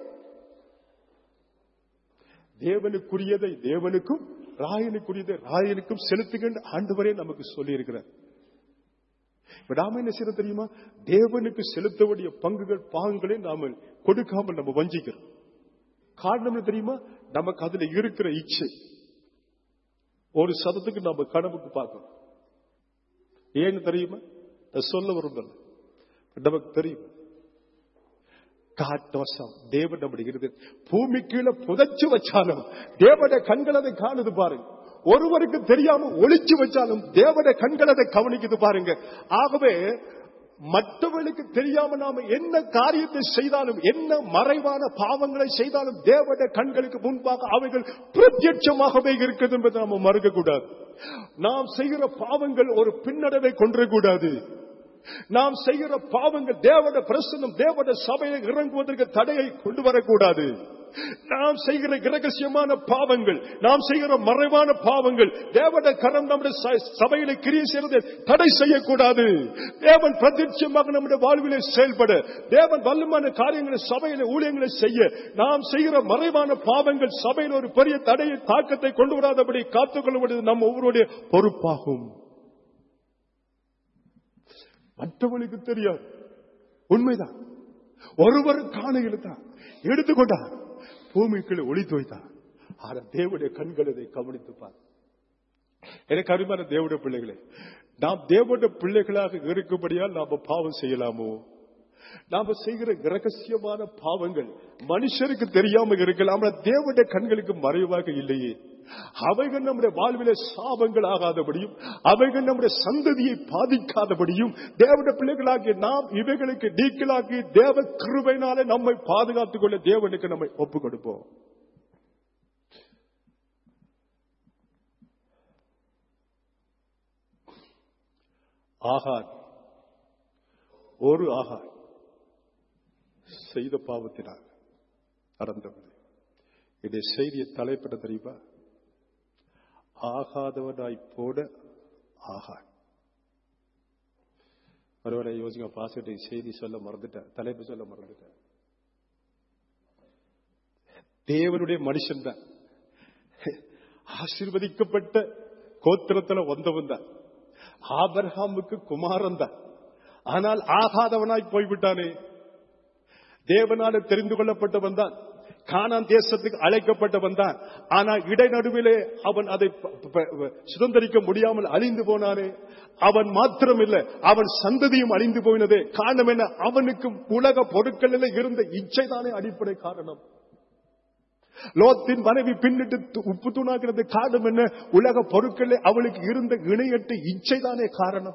தேவனுக்குரியதை தேவனுக்கும் ராயனுக்குரியதை ராயனுக்கும் செலுத்துகின்ற ஆண்டவரே நமக்கு சொல்லி இருக்கிறார் நாம என்ன செய்யறது தெரியுமா தேவனுக்கு செலுத்த வேண்டிய பங்குகள் பாகங்களை நாம கொடுக்காமல் நம்ம வஞ்சிக்கிறோம் காரணம் என்ன தெரியுமா நமக்கு அதுல இருக்கிற இச்சை ஒரு சதத்துக்கு நம்ம கனவுக்கு பார்க்கணும் ஏன்னு தெரியுமா நான் சொல்ல விரும்பல நமக்கு தெரியும் காட்டோசம் தேவன் நம்முடைய இருதயம் பூமி கீழே புதைச்சு வச்சாலும் தேவனுடைய கண்கள் அதை காணுது பாருங்க ஒருவருக்கு தெரியாம ஒளிச்சு வச்சாலும் தேவனுடைய கண்கள் அதை கவனிக்குது பாருங்க ஆகவே மற்றவர்களுக்கு தெரியாம நாம என்ன காரியத்தை செய்தாலும் என்ன மறைவான பாவங்களை செய்தாலும் தேவனுடைய கண்களுக்கு முன்பாக அவைகள் பிரத்யட்சமாகவே இருக்கிறது என்பதை நாம மறுக்க கூடாது நாம் செய்கிற பாவங்கள் ஒரு பின்னடைவை கொண்டிடக்கூடாது நாம் செய்கிற பாவங்கள் தேவட பிரசன்னம் தேவட சபையை இறங்குவதற்கு தடையை கொண்டு வரக்கூடாது நாம் செய்கிற இரகசியமான பாவங்கள் நாம் செய்கிற மறைவான பாவங்கள் தேவட கரம் நம்முடைய ச- சபையில கிரியை செய்யறது தடை செய்யக்கூடாது தேவன் பிரத்யட்சமாக நம்முடைய வாழ்விலே செயல்பட தேவன் வல்லமான காரியங்களை சபையில ஊழியங்களை செய்ய நாம் செய்கிற மறைவான பாவங்கள் சபையில் ஒரு பெரிய தடையை தாக்கத்தை கொண்டு வராதபடி காத்துக்கொள்ள வேண்டியது நம்ம ஒவ்வொருடைய பொறுப்பாகும் மற்றவர்களுக்கு தெரியாது உண்மைதான் ஒருவர் காணையில் தான் எடுத்துக்கொண்டார் பூமிக்குள்ள ஒளித்து வைத்தார் ஆனா தேவனுடைய கண்கள் இதை கவனித்துப்பார் எனக்கு அருமையான தேவனுடைய பிள்ளைகளே நாம் தேவனுடைய பிள்ளைகளாக இருக்கும்படியால் நாம பாவம் செய்யலாமோ நாம செய்கிற இரகசியமான பாவங்கள் மனுஷருக்கு தெரியாம இருக்கலாம் ஆனா தேவனுடைய கண்களுக்கு மறைவாக இல்லையே அவைகள் நம்முடைய வாழ்விலே சாபங்கள் ஆகாதபடியும் அவைகள் நம்முடைய சந்ததியை பாதிக்காதபடியும் தேவனுடைய பிள்ளைகளாகிய நாம் இவைகளுக்கு நீக்கலாக்கி தேவ கிருபையினாலே நம்மை பாதுகாத்துக் கொள்ள தேவனுக்கு நம்மை ஒப்புக் கொடுப்போம் ஆகார் ஒரு ஆகார் செய்த பாவத்தினால் நடந்தது இதை செய்திய தலைப்பட தெரியுமா ஆகாதவனாய் போட ஆகார் ஒருவரை யோசிக்க பாசிட்டு செய்தி சொல்ல மறந்துட்டேன் தலைப்பு சொல்ல மறந்துட்டேன் தேவனுடைய மனுஷன் தான் ஆசீர்வதிக்கப்பட்ட கோத்திரத்துல வந்தவன் தான் ஆபர்ஹாமுக்கு குமாரன் தான் ஆனால் ஆகாதவனாய் போய்விட்டானே தேவனால தெரிந்து கொள்ளப்பட்டவன் தான் கானான் தேசத்துக்கு அழைக்கப்பட்டவன் தான் ஆனா இடைநடுவிலே அவன் அதை ப- ப- ப- சுதந்திரிக்க முடியாமல் அழிந்து போனானே அவன் மாத்திரமில்ல அவன் சந்ததியும் அழிந்து போயினதே காரணம் என்ன அவனுக்கு உலக பொருட்களில் இருந்த இச்சைதானே அடிப்படை காரணம் லோத்தின் மனைவி பின்னிட்டு து- உப்பு தூணாக்கிறது காரணம் என்ன உலக பொருட்களில் அவளுக்கு இருந்த இணையற்ற இச்சைதானே காரணம்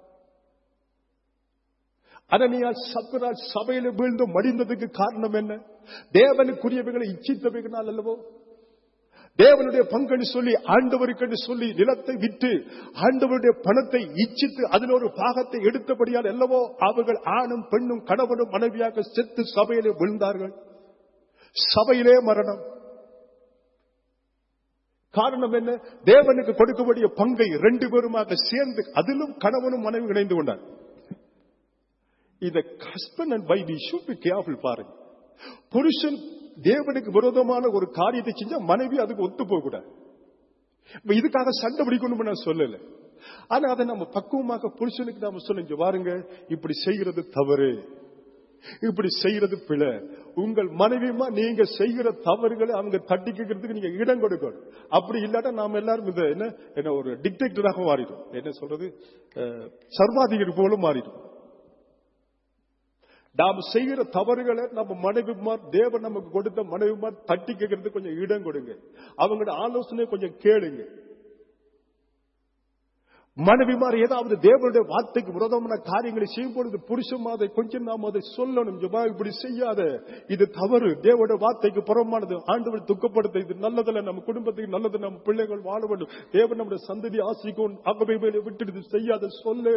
அதனியால் சத்வராஜ் சபையில வீழ்ந்து மடிந்ததுக்கு காரணம் என்ன தேவனுக்குரியவைகளை இச்சித்தவைகளால் அல்லவோ தேவனுடைய பங்கன்னு சொல்லி ஆண்டவருக்கு சொல்லி நிலத்தை விற்று ஆண்டவருடைய பணத்தை இச்சித்து அதில் ஒரு பாகத்தை எடுத்தபடியால் அல்லவோ அவர்கள் ஆணும் பெண்ணும் கணவனும் மனைவியாக செத்து சபையிலே விழுந்தார்கள் சபையிலே மரணம் காரணம் என்ன தேவனுக்கு கொடுக்கக்கூடிய பங்கை ரெண்டு பேருமாக சேர்ந்து அதிலும் கணவனும் மனைவி இணைந்து கொண்டார் இந்த husband and wife should be careful பாருங்க புருஷன் தேவனுக்கு விரோதமான ஒரு காரியத்தை செஞ்சா மனைவி அதுக்கு ஒத்து போக கூடாது இப்ப இதுக்காக சண்டை பிடிக்கணும்னு நான் சொல்லல ஆனா அதை நம்ம பக்குவமாக புருஷனுக்கு நாம சொல்லுங்க பாருங்க இப்படி செய்கிறது தவறு இப்படி செய்யறது பிழை உங்கள் மனைவியுமா நீங்க செய்கிற தவறுகளை அவங்க தட்டிக்கிறதுக்கு நீங்க இடம் கொடுக்கணும் அப்படி இல்லாட்டா நாம எல்லாரும் இந்த என்ன என்ன ஒரு டிக்டேட்டராக மாறிடும் என்ன சொல்றது அஹ், சர்வாதிகாரி போல மாறிடும் நாம் செய்கிற தவறுகளை நம்ம மனைவிமார் தேவன் நமக்கு கொடுத்த மனைவிமார் தட்டி கேட்கறதுக்கு கொஞ்சம் இடம் கொடுங்க அவங்களோட ஆலோசனை கொஞ்சம் கேளுங்க மனைவிமார் ஏதாவது தேவனுடைய வார்த்தைக்கு விரோதமான காரியங்களை செய்யும் பொழுது புருஷன் அதை கொஞ்சம் நாம் அதை சொல்லணும் ஜபா இப்படி செய்யாத இது தவறு தேவனுடைய வார்த்தைக்கு புறமானது ஆண்டவர் துக்கப்படுத்த இது நல்லதல்ல நம்ம குடும்பத்துக்கு நல்லது நம்ம பிள்ளைகள் வாழ வேண்டும் தேவன் நம்முடைய சந்ததி ஆசிக்கும் ஆகவே விட்டு இது செய்யாத சொல்லு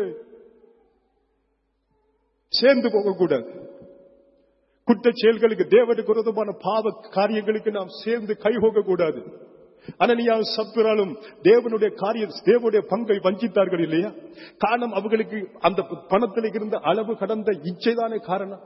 சேர்ந்து போகக்கூடாது குற்ற செயல்களுக்கு தேவனுக்கு விரோதமான பாவ காரியங்களுக்கு நாம் சேர்ந்து கைகோக கூடாது அனனியா சப்பிராலும் தேவனுடைய காரியம் தேவனுடைய பங்கை வஞ்சித்தார்கள் இல்லையா காரணம் அவர்களுக்கு அந்த பணத்தில் இருந்த அளவு கடந்த இச்சைதானே காரணம்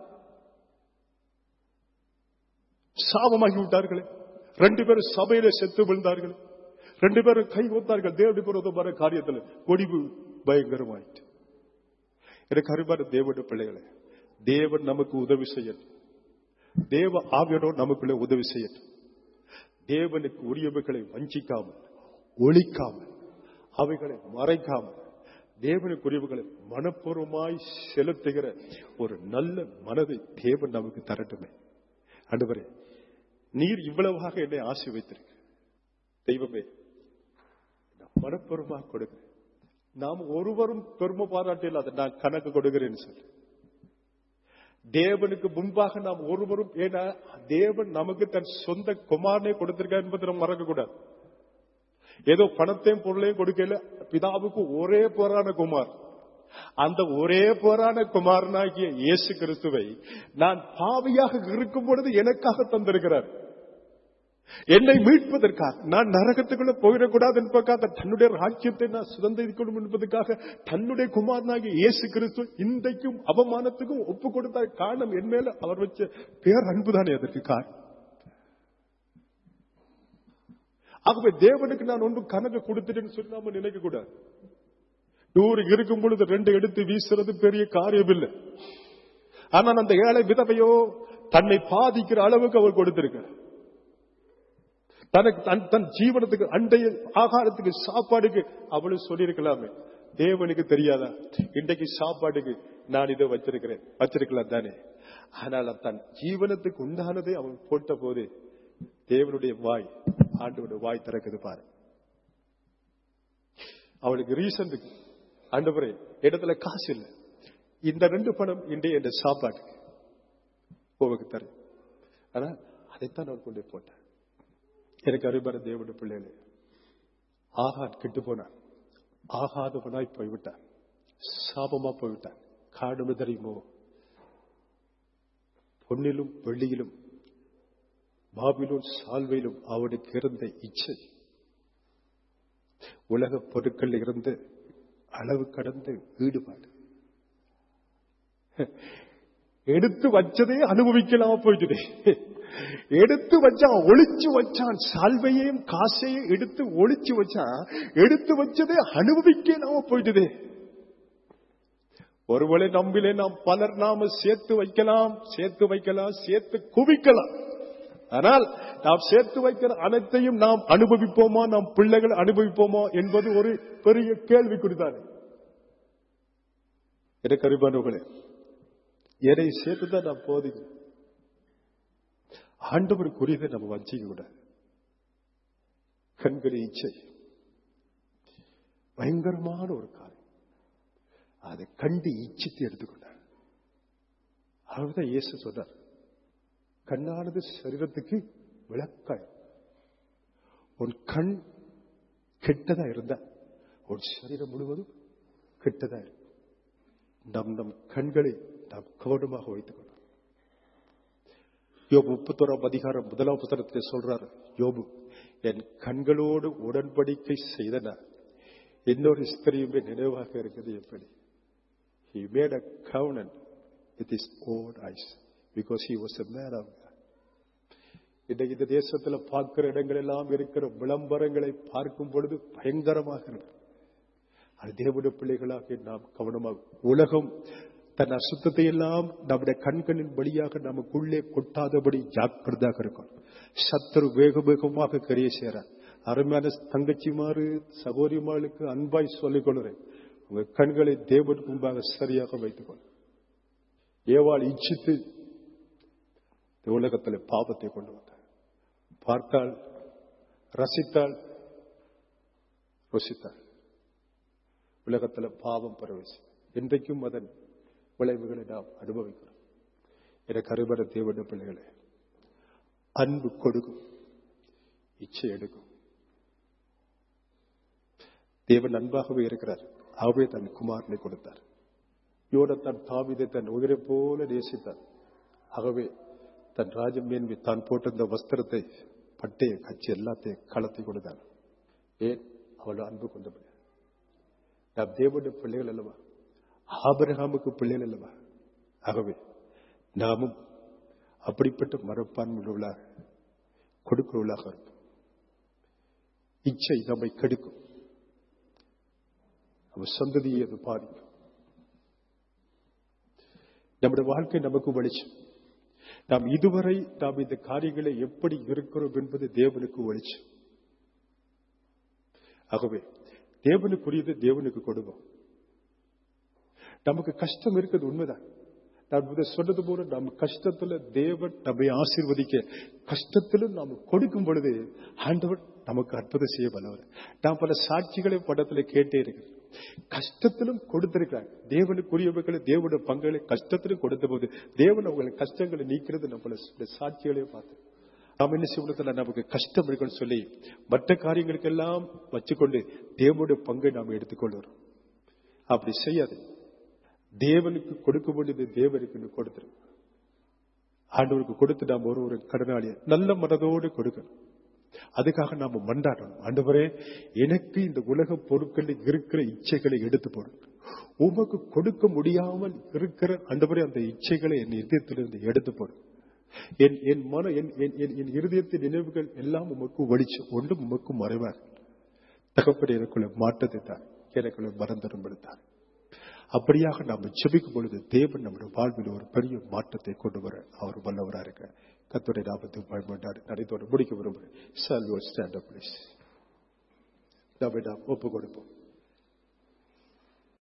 சாபமாகி விட்டார்களே ரெண்டு பேரும் சபையில செத்து விழுந்தார்கள் ரெண்டு பேரும் கை கோத்தார்கள் தேவனுடைய விரோதமான காரியத்தில் முடிவு பயங்கரமாயிட்டு எனக்கு அருமையான தேவனுடைய பிள்ளைகளே தேவன் நமக்கு உதவி செய்யட்டும் தேவ ஆவியோட நமக்குள்ள உதவி செய்யட்டும் தேவனுக்கு உரியவைகளை வஞ்சிக்காமல் ஒழிக்காமல் அவைகளை மறைக்காமல் தேவனுக்கு உரியவைகளை மனப்பூர்வமாய் செலுத்துகிற ஒரு நல்ல மனதை தேவன் நமக்கு தரட்டுமே அன்றுவரே நீர் இவ்வளவாக என்னை ஆசி வைத்திருக்க தெய்வமே நான் மனப்பூர்வமாக கொடுக்கிறேன் நாம் ஒருவரும் பெருமை பாராட்டில் அதை நான் கணக்கு கொடுக்கிறேன்னு சொல்லி தேவனுக்கு முன்பாக நாம் ஒருவரும் ஏன்னா தேவன் நமக்கு தன் சொந்த குமாரனை கொடுத்திருக்கார் என்பதை நம்ம மறக்க கூடாது ஏதோ பணத்தையும் பொருளையும் கொடுக்கல பிதாவுக்கு ஒரே போரான குமார் அந்த ஒரே போரான குமாரனாகிய இயேசு கிறிஸ்துவை நான் பாவியாக இருக்கும் பொழுது எனக்காக தந்திருக்கிறார் என்னை மீட்பதற்காக நான் நரகத்துக்குள்ள போயிடக்கூடாது என்பதற்காக தன்னுடைய ராஜ்யத்தை நான் சுதந்திரிக்கணும் என்பதற்காக தன்னுடைய குமாரனாகிய இயேசு கிறிஸ்து இன்றைக்கும் அவமானத்துக்கும் ஒப்பு கொடுத்த காரணம் என் மேல அவர் வச்ச பேர் அன்புதானே அதற்கு காரணம் ஆகவே தேவனுக்கு நான் ஒன்றும் கணக்கு கொடுத்துட்டேன்னு சொல்லி நாம நினைக்க கூடாது நூறு இருக்கும் பொழுது ரெண்டு எடுத்து வீசுறது பெரிய காரியம் இல்லை ஆனால் அந்த ஏழை விதவையோ தன்னை பாதிக்கிற அளவுக்கு அவர் கொடுத்திருக்கிறார் தனக்கு தன் தன் ஜீவனத்துக்கு அண்டைய ஆகாரத்துக்கு சாப்பாடுக்கு அவளும் சொல்லியிருக்கலாமே தேவனுக்கு தெரியாதா இன்றைக்கு சாப்பாடுக்கு நான் இதை வச்சிருக்கிறேன் வச்சிருக்கலாம் தானே ஆனால் தன் ஜீவனத்துக்கு உண்டானதை அவன் போட்ட போது தேவனுடைய வாய் ஆண்டோட வாய் திறக்குது பாரு அவளுக்கு ரீசன் இருக்கு ஆண்டவரே இடத்துல காசு இல்லை இந்த ரெண்டு பணம் இன்றைய இந்த சாப்பாட்டுக்கு உனக்கு தரேன் ஆனா அதைத்தான் நான் கொண்டு போட்டேன் எனக்கு அறிபர தேவனுடைய பிள்ளைகளே ஆகான் கெட்டு போனான் ஆகாதவனாய் போய்விட்டான் சாபமா போய்விட்டான் காரணம் தெரியுமோ பொன்னிலும் வெள்ளியிலும் பாபிலும் சால்வையிலும் அவனுக்கு இருந்த இச்சை உலக பொருட்கள் இருந்து அளவு கடந்த ஈடுபாடு எடுத்து வச்சதே அனுபவிக்கலாம போயிட்டு எடுத்து வச்சான் ஒளிச்சு வச்சான் சால்வையையும் காசையும் எடுத்து ஒளிச்சு வச்சான் எடுத்து வச்சதே அனுபவிக்கலாம போயிட்டுதே ஒருவேளை நம்பிலே நாம் பலர் நாம சேர்த்து வைக்கலாம் சேர்த்து வைக்கலாம் சேர்த்து குவிக்கலாம் ஆனால் நாம் சேர்த்து வைக்கிற அனைத்தையும் நாம் அனுபவிப்போமா நாம் பிள்ளைகள் அனுபவிப்போமா என்பது ஒரு பெரிய கேள்வி குறித்தானே எனக்கு அறிவானவர்களே எதை சேர்த்துதான் நான் போதிக்கிறேன் ஆண்டவருக்குரியதை நம்ம வஞ்சிக்க கூடாது கண்களி இச்சை பயங்கரமான ஒரு காரியம் அதை கண்டு இச்சித்து எடுத்துக்கொண்டார் அவர்தான் இயேசு சொன்னார் கண்ணானது சரீரத்துக்கு விளக்காய் உன் கண் கெட்டதா இருந்தா உன் சரீரம் முழுவதும் கெட்டதா இருக்கும் நம் நம் கண்களை நாம் கவனமாக வைத்துக் கொள்ளணும் யோபு முப்பத்தோராம் அதிகாரம் முதலாம் புத்தகத்தில் சொல்றாரு யோபு என் கண்களோடு உடன்படிக்கை செய்தன இன்னொரு ஸ்திரியுமே நினைவாக இருக்குது எப்படி He made a covenant with his own eyes because he was a man of God. இன்றைக்கு இந்த தேசத்துல பார்க்கிற இடங்கள் எல்லாம் இருக்கிற விளம்பரங்களை பார்க்கும் பொழுது பயங்கரமாக இருக்கு அது தேவனுடைய பிள்ளைகளாக நாம் கவனமாக உலகம் தன் அசுத்தத்தை எல்லாம் நம்முடைய கண்களின் வழியாக நமக்குள்ளே கொட்டாதபடி ஜாக்கிரதாக இருக்கும் சத்துரு வேக வேகமாக கரிய சேர அருமையான தங்கச்சிமாறு சகோதரிமார்களுக்கு அன்பாய் சொல்லிக் கொள்கிறேன் உங்க கண்களை தேவனுக்கு முன்பாக சரியாக வைத்துக் கொள் ஏவாள் இச்சித்து இந்த உலகத்தில் பாவத்தை கொண்டு வந்தார் பார்த்தாள் ரசித்தாள் ருசித்தாள் உலகத்தில் பாவம் பரவசி இன்றைக்கும் அதன் விளைவுகளை நாம் அனுபவிக்கிறோம் என கருவற தேவன பிள்ளைகளே அன்பு கொடுக்கும் இச்சை எடுக்கும் தேவன் அன்பாகவே இருக்கிறார் ஆகவே தன் குமாரனை கொடுத்தார் யோனத்தான் தாவிதை தன் உயிரை போல நேசித்தார் ஆகவே தன் ராஜமேன்மை தான் போட்டிருந்த வஸ்திரத்தை பட்டைய கட்சி எல்லாத்தையும் களத்தை கொடுத்தார் ஏன் அவள் அன்பு கொண்டபடி நாம் தேவனுடைய பிள்ளைகள் அல்லவா ஆபரகாமுக்கு பிள்ளைகள் அல்லவா ஆகவே நாமும் அப்படிப்பட்ட மரப்பான்மை உள்ளவர்களாக கொடுக்கிறவர்களாக இருக்கும் இச்சை நம்மை கெடுக்கும் நம்ம சந்ததியை அது பாதிக்கும் நம்முடைய வாழ்க்கை நமக்கு வெளிச்சம் நாம் இதுவரை நாம் இந்த காரியங்களை எப்படி இருக்கிறோம் என்பது தேவனுக்கு வெளிச்சம் ஆகவே தேவனுக்குரியது தேவனுக்கு கொடுவோம் நமக்கு கஷ்டம் இருக்கிறது உண்மைதான் நான் இதை சொன்னது போல நம்ம கஷ்டத்துல தேவன் நம்மை ஆசீர்வதிக்க கஷ்டத்திலும் நாம் கொடுக்கும் பொழுது ஆண்டவர் நமக்கு அற்புதம் செய்ய வல்லவர் நான் பல சாட்சிகளை படத்துல கேட்டே இருக்கிறேன் கஷ்டத்திலும் கொடுத்திருக்கிறார் தேவனுக்குரியவர்களை தேவனுடைய பங்குகளை கஷ்டத்திலும் கொடுத்த போது தேவன் அவங்களை கஷ்டங்களை நீக்கிறது நம்ம பல சாட்சிகளே பார்த்தோம் நாம் என்ன செய்வதில் நமக்கு கஷ்டம் இருக்குன்னு சொல்லி மற்ற காரியங்களுக்கெல்லாம் வச்சுக்கொண்டு தேவனுடைய பங்கை நாம் எடுத்துக்கொள்கிறோம் அப்படி செய்யாது தேவனுக்கு கொடுக்க வேண்டியது தேவனுக்கு கொடுத்துரு ஆண்டவருக்கு கொடுத்து நாம் ஒரு ஒரு கடனாளிய நல்ல மனதோடு கொடுக்கணும் அதுக்காக நாம மண்டாடணும் ஆண்டவரே எனக்கு இந்த உலக பொருட்களில் இருக்கிற இச்சைகளை எடுத்து போடுங்க உமக்கு கொடுக்க முடியாமல் இருக்கிற ஆண்டவரே அந்த இச்சைகளை என் இதயத்திலிருந்து எடுத்து போடுங்க என் என் மன என் என் என் என் இருதயத்தின் நினைவுகள் எல்லாம் உமக்கு வலிச்சு ஒன்றும் உமக்கு மறைவார் தகப்படி எனக்குள்ள மாற்றத்தை தான் எனக்குள்ள மறந்தரும்படுத்தார் அப்படியாக நாம் ஜெபிக்கும் பொழுது தேவன் நம்முடைய வாழ்வில் ஒரு பெரிய மாற்றத்தை கொண்டு வர அவர் வல்லவராக இருக்க கத்துடைய நாமத்தை பயன்பட்டார் நடைத்தோடு முடிக்க விரும்புகிறேன் சால் ஸ்டாண்ட் அப் பிளீஸ் நாம் ஒப்பு கொடுப்போம்